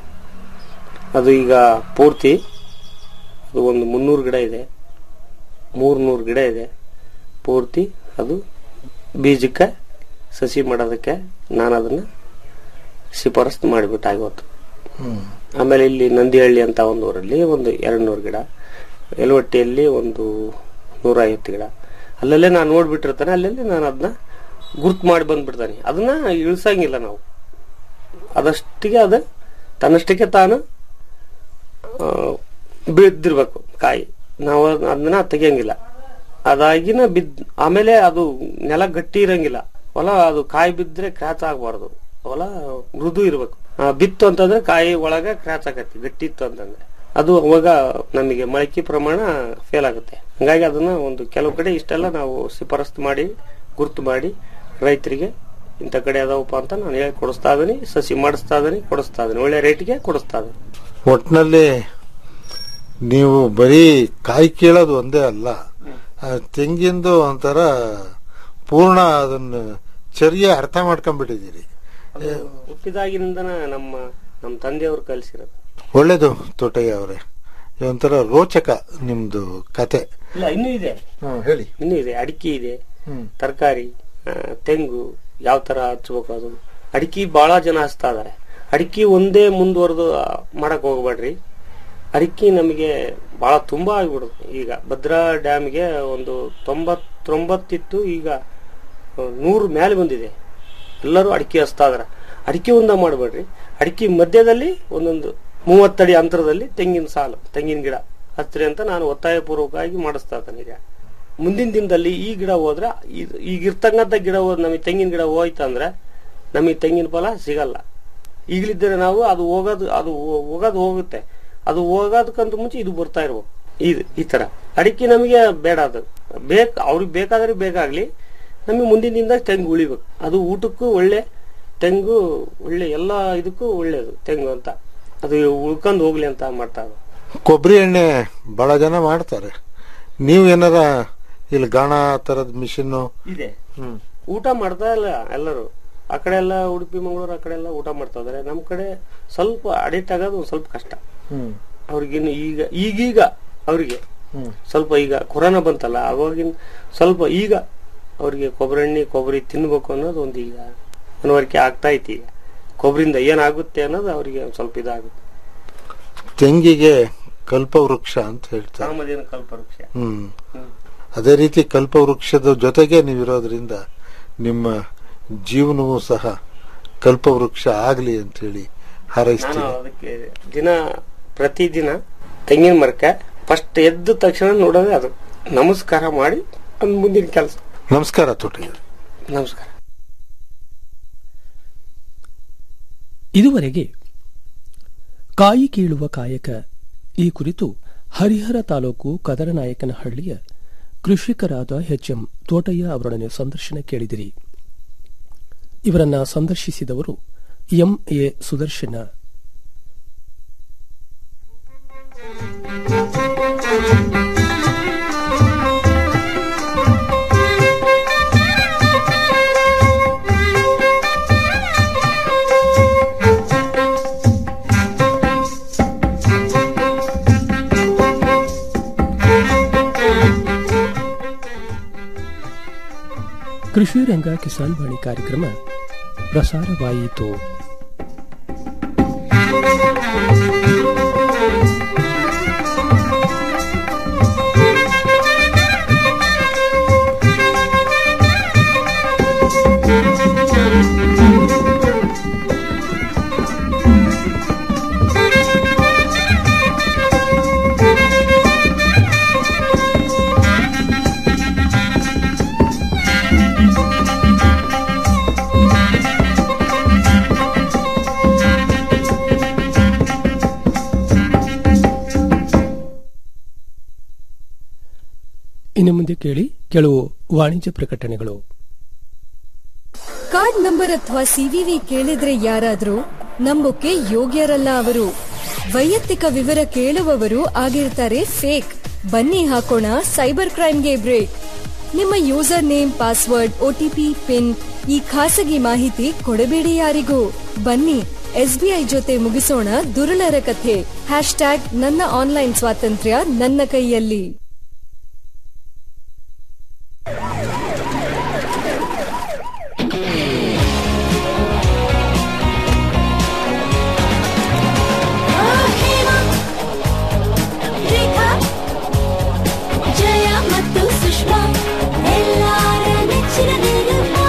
Speaker 8: ಅದು ಈಗ ಪೂರ್ತಿ ಅದು ಒಂದು ಮುನ್ನೂರು ಗಿಡ ಇದೆ ಮೂರ್ನೂರು ಗಿಡ ಇದೆ ಪೂರ್ತಿ ಅದು ಬೀಜಕ್ಕೆ ಸಸಿ ಮಾಡೋದಕ್ಕೆ ನಾನು ಅದನ್ನ ಶಿಫಾರಸ್ತು ಮಾಡಿಬಿಟ್ಟು ಆಗಿವತ್ತು ಆಮೇಲೆ ಇಲ್ಲಿ ನಂದಿಹಳ್ಳಿ ಅಂತ ಒಂದು ಊರಲ್ಲಿ ಒಂದು ಎರಡು ನೂರು ಗಿಡ ಯಲವಟ್ಟಿಯಲ್ಲಿ ಒಂದು ನೂರ ಐವತ್ತು ಗಿಡ ಅಲ್ಲಲ್ಲೇ ನಾನು ನೋಡ್ಬಿಟ್ಟಿರ್ತಾನೆ ಅಲ್ಲಲ್ಲಿ ನಾನು ಅದನ್ನ ಗುರ್ತು ಮಾಡಿ ಬಂದ್ಬಿಡ್ತಾನೆ ಅದನ್ನ ಇಳಿಸಂಗಿಲ್ಲ ನಾವು ಅದಷ್ಟಿಗೆ ಅದ ತನ್ನಷ್ಟಕ್ಕೆ ತಾನು ಆ, ಬಿದ್ದಿರ್ಬೇಕು ಕಾಯಿ ನಾವು ಅದನ್ನ ತೆಗಿಯಂಗಿಲ್ಲ ಅದಾಗಿನ ಬಿದ್ ಆಮೇಲೆ ಅದು ನೆಲ ಗಟ್ಟಿ ಇರಂಗಿಲ್ಲ ಹೊಲ ಅದು ಕಾಯಿ ಬಿದ್ರೆ ಕ್ರ್ಯಾಚ್ ಆಗಬಾರ್ದು ಹೊಲ ಮೃದು ಇರ್ಬೇಕು ಆ, ಬಿತ್ತು ಅಂತಂದ್ರೆ ಕಾಯಿ ಒಳಗ ಕ್ರ್ಯಾಚ್ ಆಗತ್ತೆ ಗಟ್ಟಿ ಇತ್ತು ಅಂತಂದ್ರೆ ಅದು ಅವಾಗ ನಮಗೆ ಮೊಳಕೆ ಪ್ರಮಾಣ ಫೇಲ್ ಆಗುತ್ತೆ ಹಂಗಾಗಿ ಅದನ್ನ ಒಂದು ಕೆಲವು ಕಡೆ ಇಷ್ಟೆಲ್ಲ ನಾವು ಶಿಫಾರಸ್ತು ಮಾಡಿ ಗುರ್ತು ಮಾಡಿ ರೈತರಿಗೆ ಇಂಥ ಕಡೆ ಅದಾವಪ್ಪ ಅಂತ ನಾನು ಹೇಳಿ ಕೊಡಿಸ್ತಾ ಇದೀನಿ ಸಸಿ ಮಾಡಿಸ್ತಾ ಇದೀನಿ ಕೊಡಿಸ್ತಾ ಇದೀನಿ ಒಳ್ಳೆ ರೇಟ್ಗೆ ಕೊಡಿಸ್ತಾ ಇದೀನಿ
Speaker 7: ಒಟ್ನಲ್ಲಿ ನೀವು ಬರೀ ಕಾಯಿ ಕೀಳೋದು ಒಂದೇ ಅಲ್ಲ ಆ ತೆಂಗಿಂದು ಒಂಥರ ಪೂರ್ಣ ಅದನ್ನ ಚರ್ಯ ಅರ್ಥ ಮಾಡ್ಕೊಂಡ್ಬಿಟ್ಟಿದ್ದೀರಿ
Speaker 8: ಹುಟ್ಟಿದಾಗಿನಿಂದ ನಮ್ಮ ನಮ್ಮ ತಂದೆಯವರು ಕಲಿಸಿರೋದು
Speaker 7: ಒಳ್ಳೇದು ತೋಟಯ್ಯ ಅವರೇ ಒಂಥರ ರೋಚಕ ನಿಮ್ದು ಕತೆ
Speaker 8: ಇಲ್ಲ ಇನ್ನೂ ಇದೆ
Speaker 7: ಹ್ಮ್ ಹೇಳಿ
Speaker 8: ಇನ್ನೂ ಇದೆ ಅಡಿಕೆ ಇದೆ
Speaker 7: ಹ್ಮ್
Speaker 8: ತರಕಾರಿ ತೆಂಗು ಯಾವ ತರ ಹಚ್ಬೇಕು ಅದು ಅಡಿಕೆ ಬಹಳ ಜನ ಹಚ್ತಾ ಇದಾರೆ ಅಡಿಕೆ ಒಂದೇ ಮುಂದುವರೆದು ಆ, ಮಾಡಕ್ ಹೋಗ್ಬೇಡ್ರಿ ಅಡಿಕೆ ನಮಗೆ ಬಹಳ ತುಂಬಾ ಆಗ್ಬಿಡುತ್ತೆ ಈಗ ಭದ್ರಾ ಡ್ಯಾಮ್ಗೆ ಒಂದು ತೊಂಬತ್ತೊಂಬತ್ತಿತ್ತು ಈಗ ಆ, ನೂರು ಮೇಲೆ ಬಂದಿದೆ ಎಲ್ಲರೂ ಅಡಿಕೆ ಹಚ್ತಾ ಇದಾರೆ ಅಡಿಕೆ ಒಂದ ಮಾಡಬೇಡ್ರಿ ಅಡಿಕೆ ಮಧ್ಯದಲ್ಲಿ ಒಂದೊಂದು ಮೂವತ್ತಡಿ ಅಂತರದಲ್ಲಿ ತೆಂಗಿನ ಸಾಲು ತೆಂಗಿನ ಗಿಡ ಹಚ್ಚ್ರಿ ಅಂತ ನಾನು ಒತ್ತಾಯಪೂರ್ವಕವಾಗಿ ಮಾಡಿಸ್ತಾ ಇದ್ದೇನೆ ಈಗ ಮುಂದಿನ ದಿನದಲ್ಲಿ ಈ ಗಿಡ ಹೋದ್ರೆ ಇದ್- ಈಗ ಇರ್ತಕ್ಕಂಥ ಗಿಡ ಹೋದ್ ನಮಗೆ ತೆಂಗಿನ ಗಿಡ ಹೋಯ್ತಂದ್ರೆ ನಮಗೆ ತೆಂಗಿನ ಫಲ ಸಿಗಲ್ಲ ಈಗಲಿದ್ದರೆ ನಾವು ಅದು ಹೋಗೋದು ಅದು ಹೋ- ಹೋಗೋದು ಹೋಗುತ್ತೆ ಅದು ಹೋಗೋದಕ್ಕಂತ ಮುಂಚೆ ಇದು ಬರ್ತಾ ಇರ್ಬೇಕು ಇದು ಈ ತರ ಅಡಿಕೆ ನಮಗೆ ಬೇಡ ಅದು ಬೇಕ್ ಅವ್ರಿಗೆ ಬೇಕಾದ್ರೆ ಬೇಕಾಗ್ಲಿ ನಮಗೆ ಮುಂದಿನ ದಿನದಾಗ ತೆಂಗು ಉಳಿಬೇಕು ಅದು ಊಟಕ್ಕೂ ಒಳ್ಳೆ ತೆಂಗು ಒಳ್ಳೆ ಎಲ್ಲ ಇದಕ್ಕೂ ಒಳ್ಳೇದು ತೆಂಗು ಅಂತ ಅದು ಉಳ್ಕೊಂಡು ಹೋಗ್ಲಿ ಅಂತ ಮಾಡ್ತಾ ಇರೋದು.
Speaker 7: ಕೊಬ್ಬರಿ ಎಣ್ಣೆ ಬಹಳ ಜನ ಮಾಡ್ತಾರೆ ನೀವು ಏನಾರ ಇಲ್ಲಿ ಗಾಣ ತರದ ಮಿಷಿನ್
Speaker 8: ಇದೆ ಊಟ ಮಾಡ್ತಾ ಇಲ್ಲ ಎಲ್ಲರೂ ಆ ಕಡೆ ಎಲ್ಲ ಉಡುಪಿ ಮಂಗಳೂರು ಆ ಕಡೆ ಎಲ್ಲ ಊಟ ಮಾಡ್ತಾ ಇದಾರೆ ನಮ್ ಕಡೆ ಸ್ವಲ್ಪ ಅಡಿಕ್ಟ್ ಆಗೋದು ಒಂದ್ ಸ್ವಲ್ಪ ಕಷ್ಟ ಅವ್ರಿಗಿನ್ನು ಈಗ ಈಗೀಗ ಅವ್ರಿಗೆ ಸ್ವಲ್ಪ ಈಗ ಕೊರೋನಾ ಬಂತಲ್ಲ ಅವಾಗಿನ ಸ್ವಲ್ಪ ಈಗ ಅವ್ರಿಗೆ ಕೊಬ್ಬರಿ ಎಣ್ಣೆ ಕೊಬ್ಬರಿ ತಿನ್ಬೇಕು ಅನ್ನೋದು ಒಂದು ಈಗ ಮನವರಿಕೆ ಆಗ್ತಾ ಐತಿ ಈಗ ಕೊಬ್ಬರಿಂದ ಏನಾಗುತ್ತೆ ಅನ್ನೋದು ಅವ್ರಿಗೆ ಒಂದ್ ಸ್ವಲ್ಪ ಇದಾಗುತ್ತೆ
Speaker 7: ತೆಂಗಿಗೆ ಕಲ್ಪವೃಕ್ಷ ಅಂತ ಹೇಳ್ತಾರೆ
Speaker 8: ಕಾಮಧೇನು ಕಲ್ಪವೃಕ್ಷ
Speaker 7: ಹ್ಮ್ ಅದೇ ರೀತಿ ಕಲ್ಪವೃಕ್ಷದ ಜೊತೆಗೆ ನೀವಿರೋದ್ರಿಂದ ನಿಮ್ಮ ಜೀವನವೂ ಸಹ ಕಲ್ಪವೃಕ್ಷ ಆಗ್ಲಿ ಅಂತ ಹೇಳಿ
Speaker 8: ನಾನು
Speaker 7: ಹಾರೈಸ್ತೀನಿ
Speaker 8: ಅದಕ್ಕೆ ದಿನ ಪ್ರತಿದಿನ ತೆಂಗಿನ ಮರಕ್ಕೆ ಫಸ್ಟ್ ಎದ್ದ ತಕ್ಷಣ ನೋಡೋದೇ ಅದು ನಮಸ್ಕಾರ ಮಾಡಿ ಒಂದು ಮುಂದಿನ ಕೆಲಸ
Speaker 7: ನಮಸ್ಕಾರ ತೋಟಗಾರ
Speaker 8: ನಮಸ್ಕಾರ
Speaker 1: ಇದುವರೆಗೆ ಕಾಯಿ ಕೀಳುವ ಕಾಯಕ ಈ ಕುರಿತು ಹರಿಹರ ತಾಲೂಕು ಕದರನಾಯಕನಹಳ್ಳಿಯ ಕೃಷಿಕರಾದ ಎಚ್ ಎಂ ತೋಟಯ್ಯ ಅವರೊಡನೆ ಸಂದರ್ಶನ ಕೇಳಿದಿರಿ ಇವರನ್ನ ಸಂದರ್ಶಿಸಿದವರು ಎಂ ಎ ಸುದರ್ಶನ ಕೃಷಿ ರಂಗ ಕಿಸಾನ್ ವಾಣಿ ಕಾರ್ಯಕ್ರಮ ಪ್ರಸಾರವಾಯಿತು ಇನ್ನು ಮುಂದೆ ಕೇಳಿ ಕೆಲವು ವಾಣಿಜ್ಯ ಪ್ರಕಟಣೆಗಳು
Speaker 6: ಕಾರ್ಡ್ ನಂಬರ್ ಅಥವಾ ಸಿವಿವಿ ಕೇಳಿದ್ರೆ ಯಾರಾದ್ರೂ ನಂಬೋಕೆ ಯೋಗ್ಯರಲ್ಲ ಅವರು ವೈಯಕ್ತಿಕ ವಿವರ ಕೇಳುವವರು ಆಗಿರ್ತಾರೆ ಫೇಕ್ ಬನ್ನಿ ಹಾಕೋಣ ಸೈಬರ್ ಕ್ರೈಮ್ಗೆ ಬ್ರೇಕ್ ನಿಮ್ಮ user name password OTP pin ಈ ಖಾಸಗಿ ಮಾಹಿತಿ ಕೊಡಬೇಡಿ ಯಾರಿಗೂ ಬನ್ನಿ ಎಸ್ಬಿಐ ಜೊತೆ ಮುಗಿಸೋಣ ದುರುಳರ ಕಥೆ ಹ್ಯಾಶ್ ಟ್ಯಾಗ್ ನನ್ನ ಆನ್ಲೈನ್ ಸ್ವಾತಂತ್ರ್ಯ ನನ್ನ ಕೈಯಲ್ಲಿ
Speaker 9: ರೇಖಾ ಜಯ ಮತ್ತು ಸುಷ್ಮಾ ಎಲ್ಲಾರ ನೆಚ್ಚಿನ ನಿರ್ಮಾ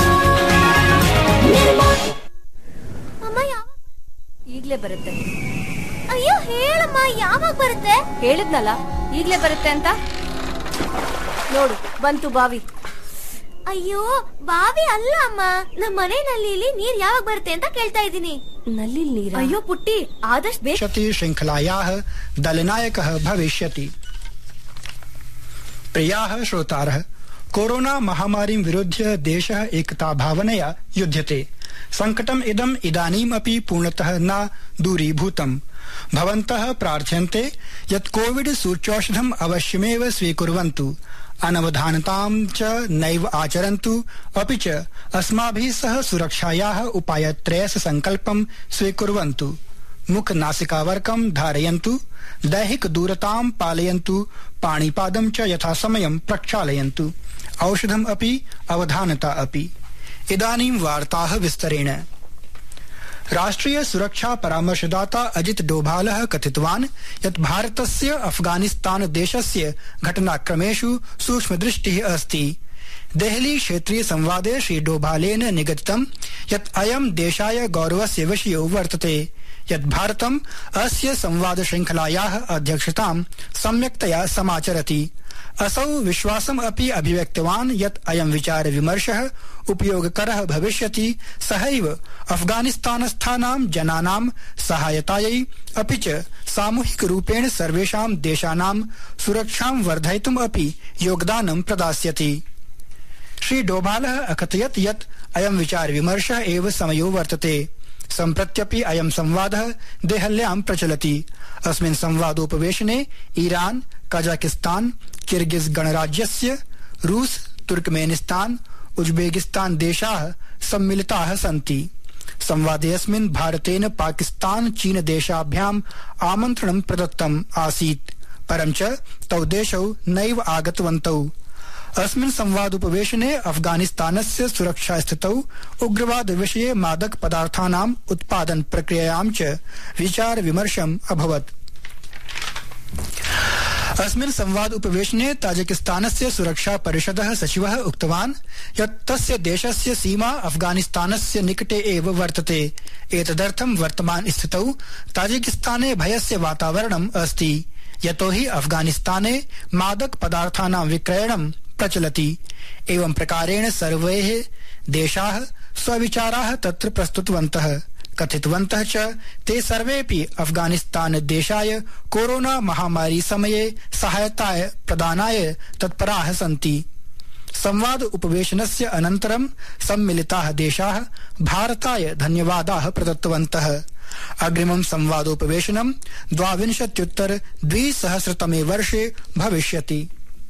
Speaker 9: ನಿರ್ಮಾ ಅಮ್ಮ ಯಾವ
Speaker 10: ಈಗ್ಲೇ ಬರುತ್ತೆ
Speaker 9: ಅಯ್ಯೋ ಹೇಳಮ್ಮ ಯಾವಾಗ ಬರುತ್ತೆ
Speaker 10: ಹೇಳಿದ್ನಲ್ಲ ಈಗ್ಲೇ ಬರುತ್ತೆ ಅಂತ ನೋಡು ಬಂತು ಬಾವಿ
Speaker 9: ಅಯ್ಯೋ ಬಾವಿ ಅಲ್ಲ ಅಮ್ಮ ನಮ್ಮ ಮನೆ ನಲ್ಲಿಲಿ ನೀರ್ ಯಾವಾಗ ಬರುತ್ತೆ ಅಂತ ಕೇಳ್ತಾ ಇದ್ದೀನಿ
Speaker 10: ನಲ್ಲಿ ನೀರ
Speaker 9: ಅಯ್ಯೋ ಪುಟ್ಟಿ ಆದಷ್ಟು ಬೇಗ
Speaker 11: भविष्यति श्रृङ्खलायाः दलनायकः भविष्यति प्रियाः श्रोतारः कोरोना महामारीं विरुध्य देशः एकताभावनया युध्यते सङ्कटम् इदम् इदानीमपि पूर्णतः न दूरीभूतम् भवन्तः प्रार्थ्यन्ते यत् कोविड सूच्यौषधम् अवश्यमेव स्वीकुर्वन्तु अनवधानतां च नैव आचरन्तु अपि च अस्माभिः सह सुरक्षायाः उपायत्रयस्य सङ्कल्पं स्वीकुर्वन्तु मुखनासिकावर्कं धारयन्तु दैहिक दूरतां पालयन्तु पाणिपादं च यथासमयं प्रक्षालयन्तु औषधम् अपि अवधानता अपि इदानीं वार्ताः विस्तरेण राष्ट्रिय सुरक्षा परामर्शदाता अजित डोभालः कथितवान् यत् भारतस्य अफगानिस्तान देशस्य घटनाक्रमेषु सूक्ष्मदृष्टिः अस्ति देहली क्षेत्रीय संवादे श्री डोभालेन निगदितं यत् अयं देशाय गौरवस्य विषयो वर्तते यत् भारतम् अस्य संवाद श्रृंखलायाः अध्यक्षतां सम्यक्तया समाचरति असौ विश्वासम् अपि अभिव्यक्तवान् यत् अयं विचार विमर्शः उपयोगकरः भविष्यति सहैव अफगानिस्तानस्थानां जनानां सहायतायै अपि च सामूहिक रूपेण सर्वेषां देशानां सुरक्षां वर्धयितुम् अपि योगदानं प्रदास्यति श्री डोभालः अकथयत् यत् अयं विचार विमर्शः एव समयो वर्तते सम्प्रत्यपि अयं संवादः देहल्यां प्रचलति अस्मिन् संवादोपवेशने ईरान कजाकिस्तान किर्गिज गणराज्यस्य रूस तुर्कमेनिस्तान उज्बेकिस्तान देशाः सम्मिलिताः सन्ति संवादेऽस्मिन् भारतेन पाकिस्तान चीन देशाभ्याम् आमन्त्रणं प्रदत्तम् आसीत् परं च तौ देशौ नैव आगतवन्तौ अस्मिन् संवादोपवेशने अफगानिस्तानस्य सुरक्षा स्थितौ उग्रवाद विषये मादक पदार्थानाम् उत्पादन प्रक्रियायां च विचार विमर्शम् अभवत् अस्मिन् संवाद उपवेशने ताजिकिस्तानस्य सुरक्षा परिषदः सचिवः उक्तवान् यत् तस्य देशस्य सीमा अफगानिस्तानस्य निकटे एव वर्तते एतदर्थं वर्तमान स्थितौ ताजिकिस्ताने भयस्य वातावरणम् अस्ति यतोहि अफगानिस्ताने मादक पदार्थानां विक्रयणं प्रचलति एवं प्रकारेण सर्वे देशाः स्वविचाराः तत्र प्रस्तुतवन्तः कथितवन्तः च ते सर्वेऽपि अफगानिस्तान देशाय कोरोना महामारी समये सहायताय प्रदानाय तत्पराः सन्ति संवाद उपवेशनस्य अनन्तरं सम्मिलिताः देशाः भारताय धन्यवादाः प्रदत्तवन्तः अग्रिमं संवादोपवेशनं द्वाविंशत्युत्तर द्विसहस्रतमे वर्षे भविष्यति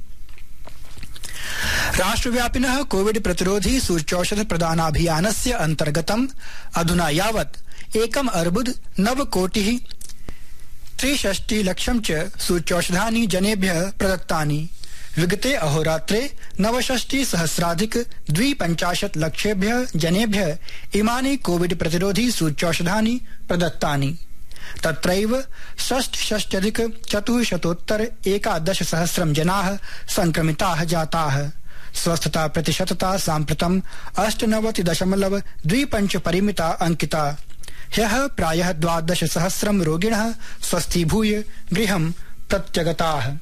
Speaker 11: राष्ट्रव्यापिनः कोविड प्रतिरोधी सूच्यौषध प्रदानाभियानस्य अन्तर्गतम् अधुना यावत् एकम् अर्बुद नव कोटिः त्रिषष्टि लक्षं च सूच्यौषधानि जनेभ्यः प्रदत्तानि विगते अहोरात्रे नवषष्टि सहस्राधिक द्विपञ्चाशत् लक्षेभ्यः जनेभ्यः इमानि कोविड प्रतिरोधी सूच्यौषधानि प्रदत्तानि तत्रैव षष्टषष्ट्यधिक चतुःशतोत्तर एकादश सहस्रं जनाः संक्रमिताः जाताः स्वस्थता प्रतिशतता साम्प्रतम् अष्टनवति दशमलव द्विपञ्च परिमिता अंकिता ह्यः प्रायः द्वादश सहस्रं रोगिणः स्वस्थीभूय गृहं प्रत्यगताः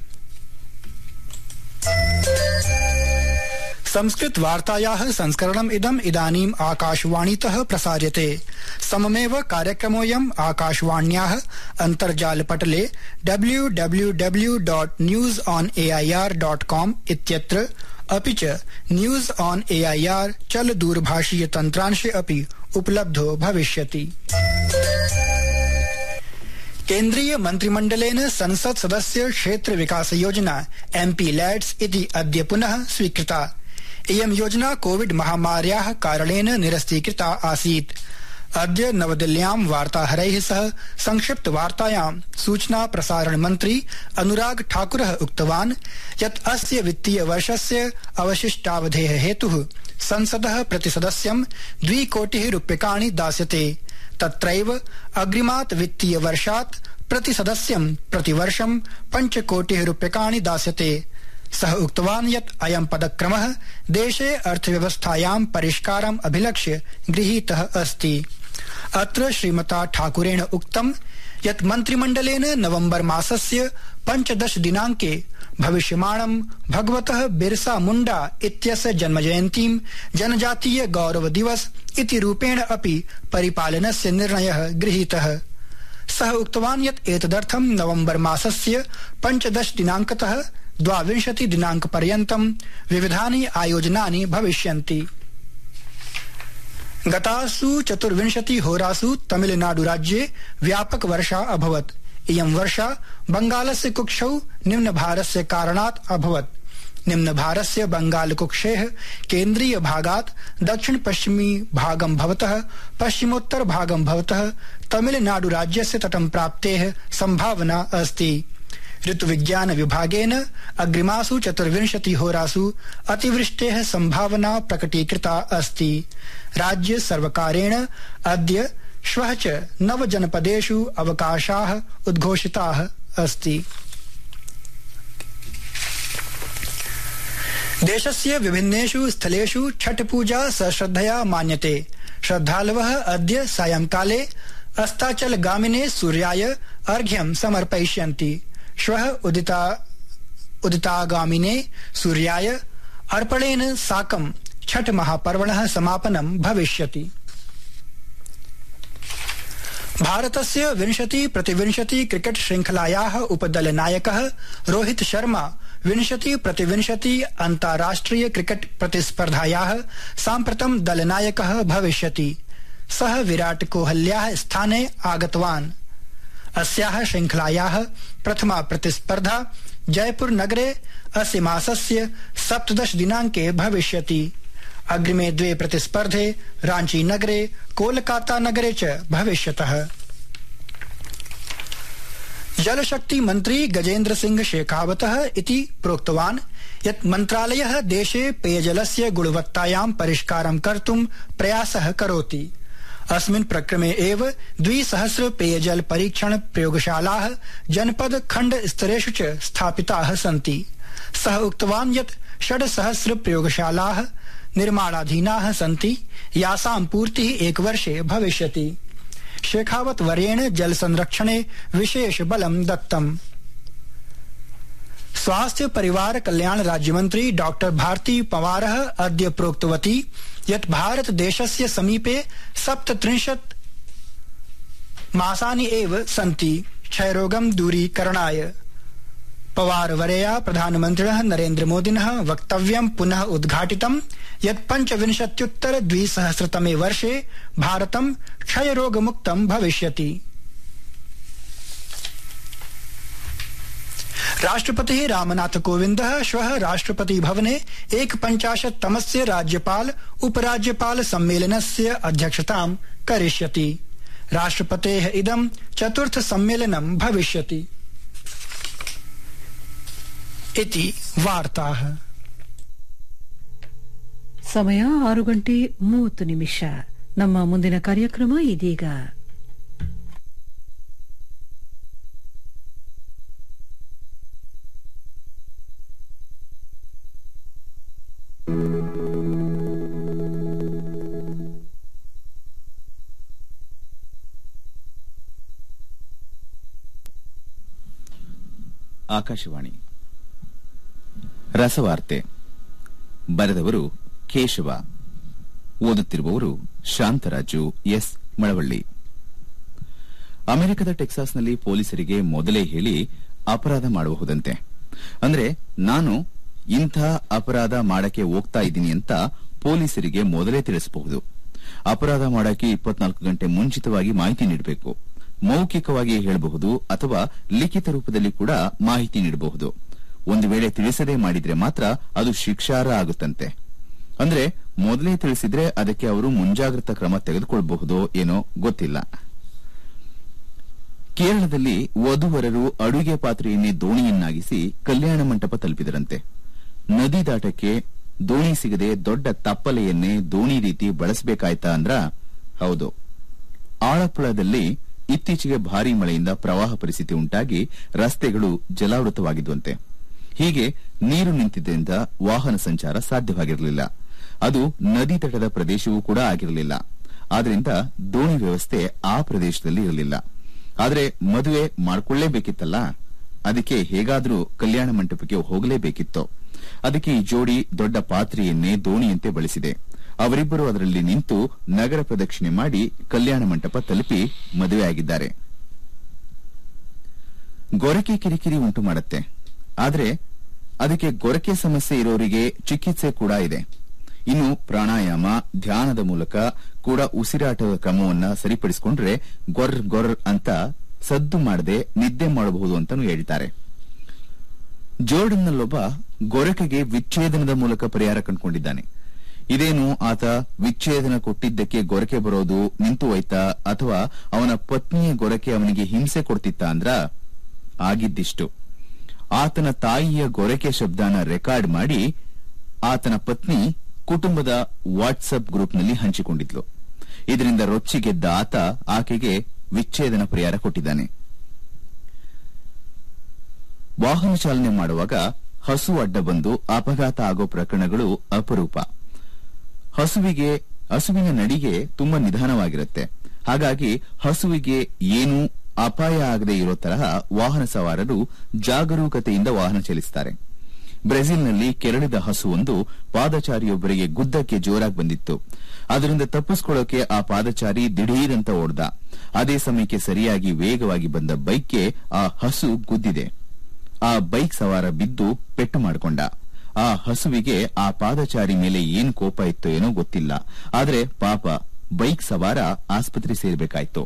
Speaker 11: संस्कृत वार्तायाः संस्करणम् इदम् इदानीम् आकाशवाणीतः प्रसार्यते सममेव कार्यक्रमोऽयम् आकाशवाण्याः अन्तर्जालपटले W W W dot news on AIR dot com इत्यत्र अपि च न्यूज ऑन एआईआर चल दूरभाषीय तन्त्रांशे अपि उपलब्धो भविष्यति केन्द्रीय मन्त्रिमण्डलेन संसत् सदस्य क्षेत्र विकास योजना एमपी लैड्स इति अद्य पुनः स्वीकृता इयं योजना कोविड महामार्याः कारणेन निरस्तीकृता आसीत् अद्य नवदिल्ल्यां वार्ताहरैः सह संक्षिप्त वार्तायां सूचना प्रसारण मन्त्री अनुराग ठाकुरः उक्तवान् यत् अस्य वित्तीय वर्षस्य अवशिष्टावधेः हेतुः संसदः प्रतिसदस्यं द्विकोटिः रूप्यकाणि दास्यते तत्रैव अग्रिमात् वित्तीय वर्षात् प्रतिसदस्यं प्रतिवर्षं पञ्चकोटिः रूप्यकाणि दास्यते सः उक्तवान् यत् अयं पदक्रमः देशे अर्थव्यवस्थायां परिष्कारम् अभिलक्ष्य गृहीतः अस्ति अत्र श्रीमता ठाकुरेण उक्तं यत् मन्त्रिमण्डलेन नवम्बर मासस्य पञ्चदश दिनाङ्के भविष्यमाणं भगवतः बिरसा मुण्डा इत्यस्य जन्मजयन्तीं जनजातीय गौरव दिवस इति रूपेण अपि परिपालनस्य निर्णयः गृहीतः सः उक्तवान् यत् एतदर्थं नवम्बर मासस्य पञ्चदश दिनाङ्कतः द्वाविंशति दिनाङ्क पर्यन्तं विविधानि आयोजनानि भविष्यन्ति गतासु चतुर्विंशति होरासु तमिलनाडु राज्ये व्यापक वर्षा अभवत् इयं वर्षा बंगालस्य कुक्षौ निम्नभारस्य कारणात् अभवत् निम्नभारस्य बंगालकुक्षेः केन्द्रीय भागात् दक्षिण पश्चिमी भागं भवतः पश्चिमोत्तर भागं भवतः तमिलनाडु राज्यस्य तटं प्राप्तेः सम्भावना अस्ति ऋतुविज्ञान विभागेन अग्रिमासु चतुर्विंशति होरासु अतिवृष्टेः सम्भावना प्रकटीकृता अस्ति राज्य सर्वकारेण अद्य श्वः च नव जनपदेषु अवकाशाः उद्घोषिताः अस्ति देशस्य विभिन्नेषु स्थलेषु छठ पूजा सश्रद्धया मान्यते श्रद्धालवः अद्य सायंकाले अस्ताचलगामिने सूर्याय अर्घ्यं समर्पयिष्यन्ति श्वः उदिता उदितागामिने सूर्याय अर्पणेन साकं छठ महापर्वणः समापनं भविष्यति भारतस्य विंशति प्रतिविंशति क्रिकेट श्रृंखलायाः उपदलनायकः रोहित शर्मा विंशति प्रतिविंशति अन्ताराष्ट्रिय क्रिकेट प्रतिस्पर्धायाः साम्प्रतं दलनायकः भविष्यति सः विराट कोहल्याः स्थाने आगतवान् अस्याः श्रृंखलायाः प्रथमा प्रतिस्पर्धा जयपुर नगरे अस्य मासस्य सप्तदश दिनाङ्के भविष्यति अग्रिमे द्वे प्रतिस्पर्धे रांची नगरे कोलकाता नगरे च भविष्यतः जलशक्ति मन्त्री गजेन्द्र सिंह शेखावतः इति प्रोक्तवान् यत् मन्त्रालयः देशे पेयजलस्य गुणवत्तायां परिष्कारं कर्तुं प्रयासः करोति अस्मिन् प्रक्रमे एव द्विसहस्र पेयजल परीक्षण प्रयोगशालाः जनपद खण्ड स्तरेषु च स्थापिताः सन्ति सः उक्तवान् यत् षड्सहस्र प्रयोगशालाः निर्माणाधीनाः सन्ति यासां पूर्तिः एकवर्षे भविष्यति शेखावत वर्येण जल संरक्षणे विशेष बलं दत्तम् स्वास्थ्य परिवार कल्याण राज्यमन्त्री डॉक्टर भारती पवारः अद्य प्रोक्तवती यत् भारत देशस्य समीपे सप्तत्रिंशत् मासानि एव सन्ति क्षयरोगं दूरीकरणाय पवारवरया प्रधानमन्त्रिणः नरेन्द्रमोदिनः वक्तव्यं पुनः उद्घाटितं यत् पञ्चविंशत्युत्तर द्विसहस्रतमे वर्षे भारतं क्षयरोगमुक्तं भविष्यति राष्ट्रपतिः रामनाथ कोविन्दः श्वः राष्ट्रपति भवने एकपञ्चाशत्तमस्य राज्यपाल उपराज्यपाल सम्मेलनस्य अध्यक्षतां करिष्यति राष्ट्रपतेः इदं चतुर्थ सम्मेलनं भविष्यति इति वार्ताः
Speaker 12: ಸಮಯ ಆರು ಗಂಟೆ ಮೂವತ್ತು ನಿಮಿಷ ನಮ್ಮ ಮುಂದಿನ ಕಾರ್ಯಕ್ರಮ ಇದೀಗ
Speaker 13: ಆಕಾಶವಾಣಿ ರಸವಾರ್ತೆ ಬರೆದವರು ಕೇಶವ ಓದುತ್ತಿರುವವರು ಶಾಂತರಾಜು ಎಸ್ ಮಳವಳ್ಳಿ ಅಮೆರಿಕದ ಟೆಕ್ಸಾಸ್ನಲ್ಲಿ ಪೊಲೀಸರಿಗೆ ಮೊದಲೇ ಹೇಳಿ ಅಪರಾಧ ಮಾಡಬಹುದಂತೆ ಅಂದ್ರೆ ನಾನು ಇಂಥ ಅಪರಾಧ ಮಾಡಕ್ಕೆ ಹೋಗ್ತಾ ಇದ್ದೀನಿ ಅಂತ ಪೊಲೀಸರಿಗೆ ಮೊದಲೇ ತಿಳಿಸಬಹುದು ಅಪರಾಧ ಮಾಡಕ್ಕೆ ಇಪ್ಪತ್ನಾಲ್ಕು ಗಂಟೆ ಮುಂಚಿತವಾಗಿ ಮಾಹಿತಿ ನೀಡಬೇಕು ಮೌಖಿಕವಾಗಿ ಹೇಳಬಹುದು ಅಥವಾ ಲಿಖಿತ ರೂಪದಲ್ಲಿ ಕೂಡ ಮಾಹಿತಿ ನೀಡಬಹುದು ಒಂದು ವೇಳೆ ತಿಳಿಸದೆ ಮಾಡಿದ್ರೆ ಮಾತ್ರ ಅದು ಶಿಕ್ಷಾರ್ಹ ಆಗುತ್ತಂತೆ ಅಂದ್ರೆ ಮೊದಲೇ ತಿಳಿಸಿದ್ರೆ ಅದಕ್ಕೆ ಅವರು ಮುಂಜಾಗ್ರತಾ ಕ್ರಮ ತೆಗೆದುಕೊಳ್ಳಬಹುದೋ ಏನೋ ಗೊತ್ತಿಲ್ಲ ಕೇರಳದಲ್ಲಿ ವಧುವರರು ಅಡುಗೆ ಪಾತ್ರೆಯನ್ನೇ ದೋಣಿಯನ್ನಾಗಿಸಿ ಕಲ್ಯಾಣ ಮಂಟಪ ತಲುಪಿದರಂತೆ ನದಿ ದಾಟಕ್ಕೆ ದೋಣಿ ಸಿಗದೆ ದೊಡ್ಡ ತಪ್ಪಲೆಯನ್ನೇ ದೋಣಿ ರೀತಿ ಬಳಸಬೇಕಾಯ್ತಾ ಅಂದ್ರ ಹೌದು ಆಳಪ್ಪಳದಲ್ಲಿ ಇತ್ತೀಚೆಗೆ ಭಾರೀ ಮಳೆಯಿಂದ ಪ್ರವಾಹ ಪರಿಸ್ಥಿತಿ ಉಂಟಾಗಿ ರಸ್ತೆಗಳು ಜಲಾವೃತವಾಗಿದ್ವಂತೆ ಹೀಗೆ ನೀರು ನಿಂತಿದ್ದರಿಂದ ವಾಹನ ಸಂಚಾರ ಸಾಧ್ಯವಾಗಿರಲಿಲ್ಲ ಅದು ನದಿ ತಟದ ಪ್ರದೇಶವೂ ಕೂಡ ಆಗಿರಲಿಲ್ಲ ಆದ್ರಿಂದ ದೋಣಿ ವ್ಯವಸ್ಥೆ ಆ ಪ್ರದೇಶದಲ್ಲಿ ಇರಲಿಲ್ಲ ಆದ್ರೆ ಮದುವೆ ಮಾಡ್ಕೊಳ್ಳೇಬೇಕಿತ್ತಲ್ಲ ಅದಕ್ಕೆ ಹೇಗಾದ್ರೂ ಕಲ್ಯಾಣ ಮಂಟಪಕ್ಕೆ ಹೋಗಲೇಬೇಕಿತ್ತು ಅದಕ್ಕೆ ಈ ಜೋಡಿ ದೊಡ್ಡ ಪಾತ್ರೆಯನ್ನೇ ದೋಣಿಯಂತೆ ಬಳಸಿದೆ ಅವರಿಬ್ಬರು ಅದರಲ್ಲಿ ನಿಂತು ನಗರ ಪ್ರದಕ್ಷಿಣೆ ಮಾಡಿ ಕಲ್ಯಾಣ ಮಂಟಪ ತಲುಪಿ ಮದುವೆಯಾಗಿದ್ದಾರೆ ಗೊರಕೆ ಕಿರಿಕಿರಿ ಉಂಟು ಮಾಡುತ್ತೆ ಆದ್ರೆ ಅದಕ್ಕೆ ಗೊರಕೆ ಸಮಸ್ಯೆ ಇರೋರಿಗೆ ಚಿಕಿತ್ಸೆ ಕೂಡ ಇದೆ ಇನ್ನು ಪ್ರಾಣಾಯಾಮ ಧ್ಯಾನದ ಮೂಲಕ ಕೂಡ ಉಸಿರಾಟದ ಕ್ರಮವನ್ನ ಸರಿಪಡಿಸಿಕೊಂಡ್ರೆ ಗೊರ್ ಗೊರ್ ಅಂತ ಸದ್ದು ಮಾಡದೆ ನಿದ್ದೆ ಮಾಡಬಹುದು ಅಂತಾನು ಹೇಳ್ತಾರೆ ಜೋರ್ಡನ್ನಲ್ಲೊಬ್ಬ ಗೊರಕೆಗೆ ವಿಚ್ಛೇದನದ ಮೂಲಕ ಪರಿಹಾರ ಕಂಡುಕೊಂಡಿದ್ದಾನೆ ಇದೇನು ಆತ ವಿಚ್ಛೇದನ ಕೊಟ್ಟಿದ್ದಕ್ಕೆ ಗೊರಕೆ ಬರೋದು ನಿಂತು ಹೋಯ್ತಾ ಅಥವಾ ಅವನ ಪತ್ನಿಯ ಗೊರಕೆ ಅವನಿಗೆ ಹಿಂಸೆ ಕೊಡ್ತಿತ್ತ ಅಂದ್ರ ಆಗಿದ್ದಿಷ್ಟು ಆತನ ತಾಯಿಯ ಗೊರಕೆ ಶಬ್ದನ ರೆಕಾರ್ಡ್ ಮಾಡಿ ಆತನ ಪತ್ನಿ ಕುಟುಂಬದ ವಾಟ್ಸ್ಆಪ್ ಗ್ರೂಪ್ನಲ್ಲಿ ಹಂಚಿಕೊಂಡಿದ್ಲು ಇದರಿಂದ ರೊಚ್ಚಿಗೆದ್ದ ಆತ ಆಕೆಗೆ ವಿಚ್ಛೇದನ ಪರಿಹಾರ ಕೊಟ್ಟಿದ್ದಾನೆ ವಾಹನ ಚಾಲನೆ ಮಾಡುವಾಗ ಹಸು ಅಡ್ಡ ಬಂದು ಅಪಘಾತ ಆಗೋ ಪ್ರಕರಣಗಳು ಅಪರೂಪ ಹಸುವಿಗೆ ಹಸುವಿನ ನಡಿಗೆ ತುಂಬಾ ನಿಧಾನವಾಗಿರುತ್ತೆ ಹಾಗಾಗಿ ಹಸುವಿಗೆ ಏನು ಅಪಾಯ ಆಗದೆ ಇರೋ ತರಹ ವಾಹನ ಸವಾರರು ಜಾಗರೂಕತೆಯಿಂದ ವಾಹನ ಚಲಿಸುತ್ತಾರೆ ಬ್ರೆಜಿಲ್ನಲ್ಲಿ ಕೆರಳಿದ ಹಸುವೊಂದು ಪಾದಚಾರಿಯೊಬ್ಬರಿಗೆ ಗುದ್ದಕ್ಕೆ ಜೋರಾಗಿ ಬಂದಿತ್ತು ಅದರಿಂದ ತಪ್ಪಿಸಿಕೊಳ್ಳೋಕೆ ಆ ಪಾದಚಾರಿ ದಿಢೀರಂತ ಓಡ್ದ ಅದೇ ಸಮಯಕ್ಕೆ ಸರಿಯಾಗಿ ವೇಗವಾಗಿ ಬಂದ ಬೈಕ್ಗೆ ಆ ಹಸು ಗುದ್ದಿದೆ ಆ ಬೈಕ್ ಸವಾರ ಬಿದ್ದು ಪೆಟ್ಟು ಮಾಡಿಕೊಂಡ ಆ ಹಸುವಿಗೆ ಆ ಪಾದಚಾರಿ ಮೇಲೆ ಏನ್ ಕೋಪ ಇತ್ತೋ ಏನೋ ಗೊತ್ತಿಲ್ಲ ಆದ್ರೆ ಪಾಪ ಬೈಕ್ ಸವಾರ ಆಸ್ಪತ್ರೆ ಸೇರ್ಬೇಕಾಯ್ತು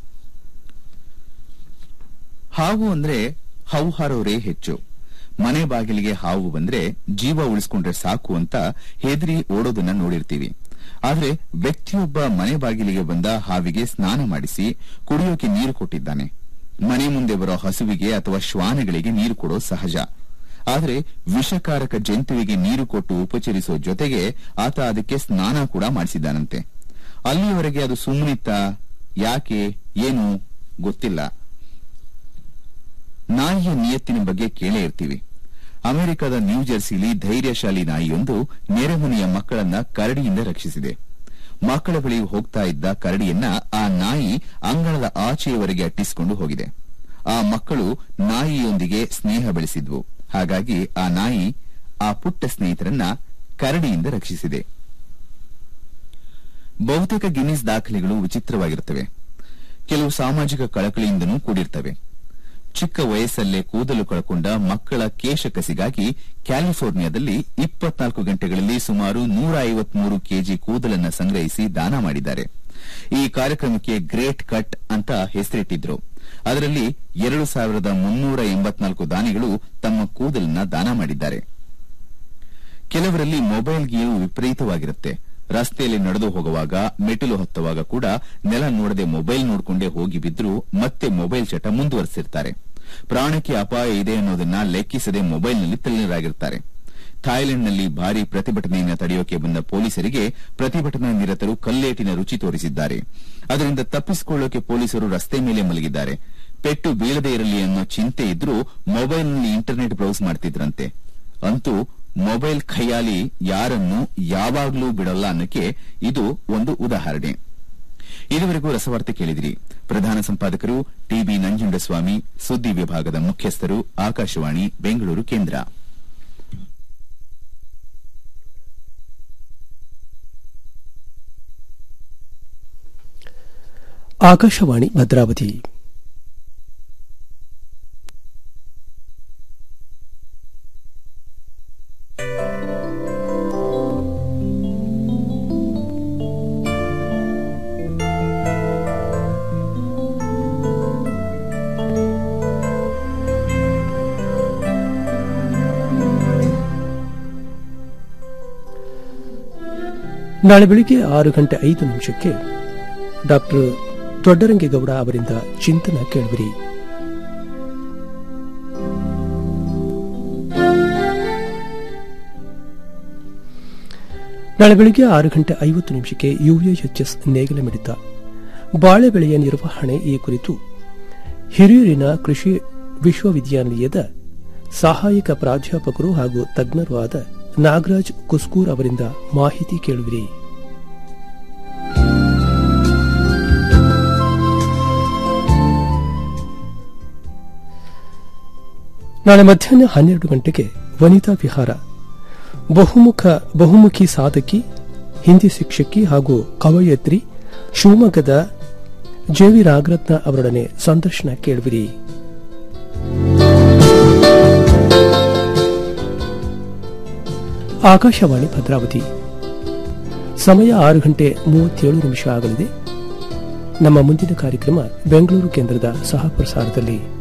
Speaker 13: ಹಾವು ಅಂದ್ರೆ ಹೌಹಾರೋರೇ ಹೆಚ್ಚು ಮನೆ ಬಾಗಿಲಿಗೆ ಹಾವು ಬಂದ್ರೆ ಜೀವ ಉಳಿಸ್ಕೊಂಡ್ರೆ ಸಾಕು ಅಂತ ಹೆದರಿ ಓಡೋದನ್ನ ನೋಡಿರ್ತೀವಿ ಆದ್ರೆ ವ್ಯಕ್ತಿಯೊಬ್ಬ ಮನೆ ಬಾಗಿಲಿಗೆ ಬಂದ ಹಾವಿಗೆ ಸ್ನಾನ ಮಾಡಿಸಿ ಕುಡಿಯೋಕೆ ನೀರು ಕೊಟ್ಟಿದ್ದಾನೆ ಮನೆ ಮುಂದೆ ಬರೋ ಹಸುವಿಗೆ ಅಥವಾ ಶ್ವಾನಗಳಿಗೆ ನೀರು ಕೊಡೋದು ಸಹಜ ಆದ್ರೆ ವಿಷಕಾರಕ ಜಂತುವಿಗೆ ನೀರು ಕೊಟ್ಟು ಉಪಚರಿಸೋ ಜೊತೆಗೆ ಆತ ಅದಕ್ಕೆ ಸ್ನಾನ ಕೂಡ ಮಾಡಿಸಿದ್ದಾನಂತೆ ಅಲ್ಲಿಯವರೆಗೆ ಅದು ಸುಮ್ಮನಿತ್ತ ಯಾಕೆ ಏನು ಗೊತ್ತಿಲ್ಲ ನಾಯಿಯ ನಿಯತ್ತಿನ ಬಗ್ಗೆ ಕೇಳೇ ಇರ್ತೀವಿ ಅಮೆರಿಕದ ನ್ಯೂ ಜೆರ್ಸಿಲಿ ಧೈರ್ಯಶಾಲಿ ನಾಯಿಯೊಂದು ನೆರೆಮನೆಯ ಮಕ್ಕಳನ್ನ ಕರಡಿಯಿಂದ ರಕ್ಷಿಸಿದೆ ಮಕ್ಕಳ ಬಳಿ ಹೋಗ್ತಾ ಇದ್ದ ಕರಡಿಯನ್ನ ಆ ನಾಯಿ ಅಂಗಳದ ಆಚೆಯವರೆಗೆ ಅಟ್ಟಿಸಿಕೊಂಡು ಹೋಗಿದೆ ಆ ಮಕ್ಕಳು ನಾಯಿಯೊಂದಿಗೆ ಸ್ನೇಹ ಬೆಳೆಸಿದ್ವು ಹಾಗಾಗಿ ಆ ನಾಯಿ ಆ ಪುಟ್ಟ ಸ್ನೇಹಿತರನ್ನ ಕರಡಿಯಿಂದ ರಕ್ಷಿಸಿದೆ ಬಹುತೇಕ ಗಿನ್ನಿಸ್ ದಾಖಲೆಗಳು ವಿಚಿತ್ರವಾಗಿರುತ್ತವೆ ಕೆಲವು ಸಾಮಾಜಿಕ ಕಳಕಳಿಯಿಂದನೂ ಕೂಡಿರ್ತವೆ ಚಿಕ್ಕ ವಯಸ್ಸಲ್ಲೇ ಕೂದಲು ಕಳಕೊಂಡ ಮಕ್ಕಳ ಕೇಶ ಕಸಿಗಾಗಿ ಕ್ಯಾಲಿಫೋರ್ನಿಯಾದಲ್ಲಿ ಇಪ್ಪತ್ನಾಲ್ಕು ಗಂಟೆಗಳಲ್ಲಿ ಸುಮಾರು ನೂರ ಐವತ್ಮೂರು ಕೆಜಿ ಕೂದಲನ್ನ ಸಂಗ್ರಹಿಸಿ ದಾನ ಮಾಡಿದ್ದಾರೆ ಈ ಕಾರ್ಯಕ್ರಮಕ್ಕೆ ಗ್ರೇಟ್ ಕಟ್ ಅಂತ ಹೆಸರಿಟ್ಟಿದ್ರು ಅದರಲ್ಲಿ ಎರಡು ಸಾವಿರದ ಮುನ್ನೂರ ಎಂಬತ್ನಾಲ್ಕು ದಾನಿಗಳು ತಮ್ಮ ಕೂದಲನ್ನ ದಾನ ಮಾಡಿದ್ದಾರೆ ಕೆಲವರಲ್ಲಿ ಮೊಬೈಲ್ ಗೀರು ವಿಪರೀತವಾಗಿರುತ್ತೆ ರಸ್ತೆಯಲ್ಲಿ ನಡೆದು ಹೋಗುವಾಗ ಮೆಟ್ಟಿಲು ಹತ್ತುವಾಗ ಕೂಡ ನೆಲ ನೋಡದೆ ಮೊಬೈಲ್ ನೋಡಿಕೊಂಡೇ ಹೋಗಿ ಬಿದ್ದರೂ ಮತ್ತೆ ಮೊಬೈಲ್ ಚಟ ಮುಂದುವರೆಸಿರ್ತಾರೆ ಪ್ರಾಣಕ್ಕೆ ಅಪಾಯ ಇದೆ ಅನ್ನೋದನ್ನ ಲೆಕ್ಕಿಸದೆ ಮೊಬೈಲ್ನಲ್ಲಿ ತಲ್ಲೀನರಾಗಿರ್ತಾರೆ ಥಾಯ್ಲೆಂಡ್ನಲ್ಲಿ ಭಾರೀ ಪ್ರತಿಭಟನೆಯನ್ನು ತಡೆಯೋಕೆ ಬಂದ ಪೊಲೀಸರಿಗೆ ಪ್ರತಿಭಟನಾ ನಿರತರು ಕಲ್ಲೇಟಿನ ರುಚಿ ತೋರಿಸಿದ್ದಾರೆ ಅದರಿಂದ ತಪ್ಪಿಸಿಕೊಳ್ಳೋಕೆ ಪೊಲೀಸರು ರಸ್ತೆ ಮೇಲೆ ಮಲಗಿದ್ದಾರೆ ಪೆಟ್ಟು ಬೀಳದೇ ಇರಲಿ ಅನ್ನೋ ಚಿಂತೆ ಇದ್ರೂ ಮೊಬೈಲ್ನಲ್ಲಿ ಇಂಟರ್ನೆಟ್ ಬ್ರೌಸ್ ಮಾಡ್ತಿದ್ರಂತೆ ಅಂತೂ ಮೊಬೈಲ್ ಖಯಾಲಿ ಯಾರನ್ನು ಯಾವಾಗ್ಲೂ ಬಿಡಲ್ಲ ಅನ್ನಕ್ಕೆ ಇದು ಒಂದು ಉದಾಹರಣೆ ಇದುವರೆಗೂ ರಸವಾರ್ತೆ ಕೇಳಿದಿರಿ ಪ್ರಧಾನ ಸಂಪಾದಕರು ಟಿಬಿ ನಂಜುಂಡಸ್ವಾಮಿ ಸುದ್ದಿ ವಿಭಾಗದ ಮುಖ್ಯಸ್ಥರು ಆಕಾಶವಾಣಿ ಬೆಂಗಳೂರು ಕೇಂದ್ರ
Speaker 1: ಆಕಾಶವಾಣಿ ಭದ್ರಾವತಿ ನಾಳೆ ಬೆಳಿಗ್ಗೆ ಆರು ಗಂಟೆ ಐದು ನಿಮಿಷಕ್ಕೆ ಡಾಕ್ಟರ್ ದೊಡ್ಡರಂಗೇಗೌಡ ಅವರಿಂದ ಚಿಂತನ ಕೇಳುವಿರಿ ನಾಳೆ ಬೆಳಿಗ್ಗೆ ಆರು ಗಂಟೆ ಐವತ್ತು ನಿಮಿಷಕ್ಕೆ ಯುಎಎಚ್ಎಸ್ ನೇಗಿಲ ಮಿಡಿತ ಬಾಳೆ ಬೆಳೆಯ ನಿರ್ವಹಣೆ ಈ ಕುರಿತು ಹಿರಿಯೂರಿನ ಕೃಷಿ ವಿಶ್ವವಿದ್ಯಾನಿಲಯದ ಸಹಾಯಕ ಪ್ರಾಧ್ಯಾಪಕರು ಹಾಗೂ ತಜ್ಞರೂ ಆದ ನಾಗರಾಜ್ ಕುಸ್ಕೂರ್ ಅವರಿಂದ ಮಾಹಿತಿ ಕೇಳುವಿರಿ ನಾಳೆ ಮಧ್ಯಾಹ್ನ ಹನ್ನೆರಡು ಗಂಟೆಗೆ ವನಿತಾ ವಿಹಾರ ಬಹುಮುಖ ಬಹುಮುಖಿ ಸಾಧಕಿ ಹಿಂದಿ ಶಿಕ್ಷಕಿ ಹಾಗೂ ಕವಯತ್ರಿ ಶಿವಮೊಗ್ಗದ ಜೆವಿ ನಾಗರತ್ನ ಅವರೊಡನೆ ಸಂದರ್ಶನ ಕೇಳುವಿರಿ ಆಕಾಶವಾಣಿ ಭದ್ರಾವತಿ ಸಮಯ ಆರು ಗಂಟೆ ಮೂವತ್ತೇಳು ನಿಮಿಷ ಆಗಲಿದೆ ನಮ್ಮ ಮುಂದಿನ ಕಾರ್ಯಕ್ರಮ ಬೆಂಗಳೂರು ಕೇಂದ್ರದ ಸಹ ಪ್ರಸಾರದಲ್ಲಿ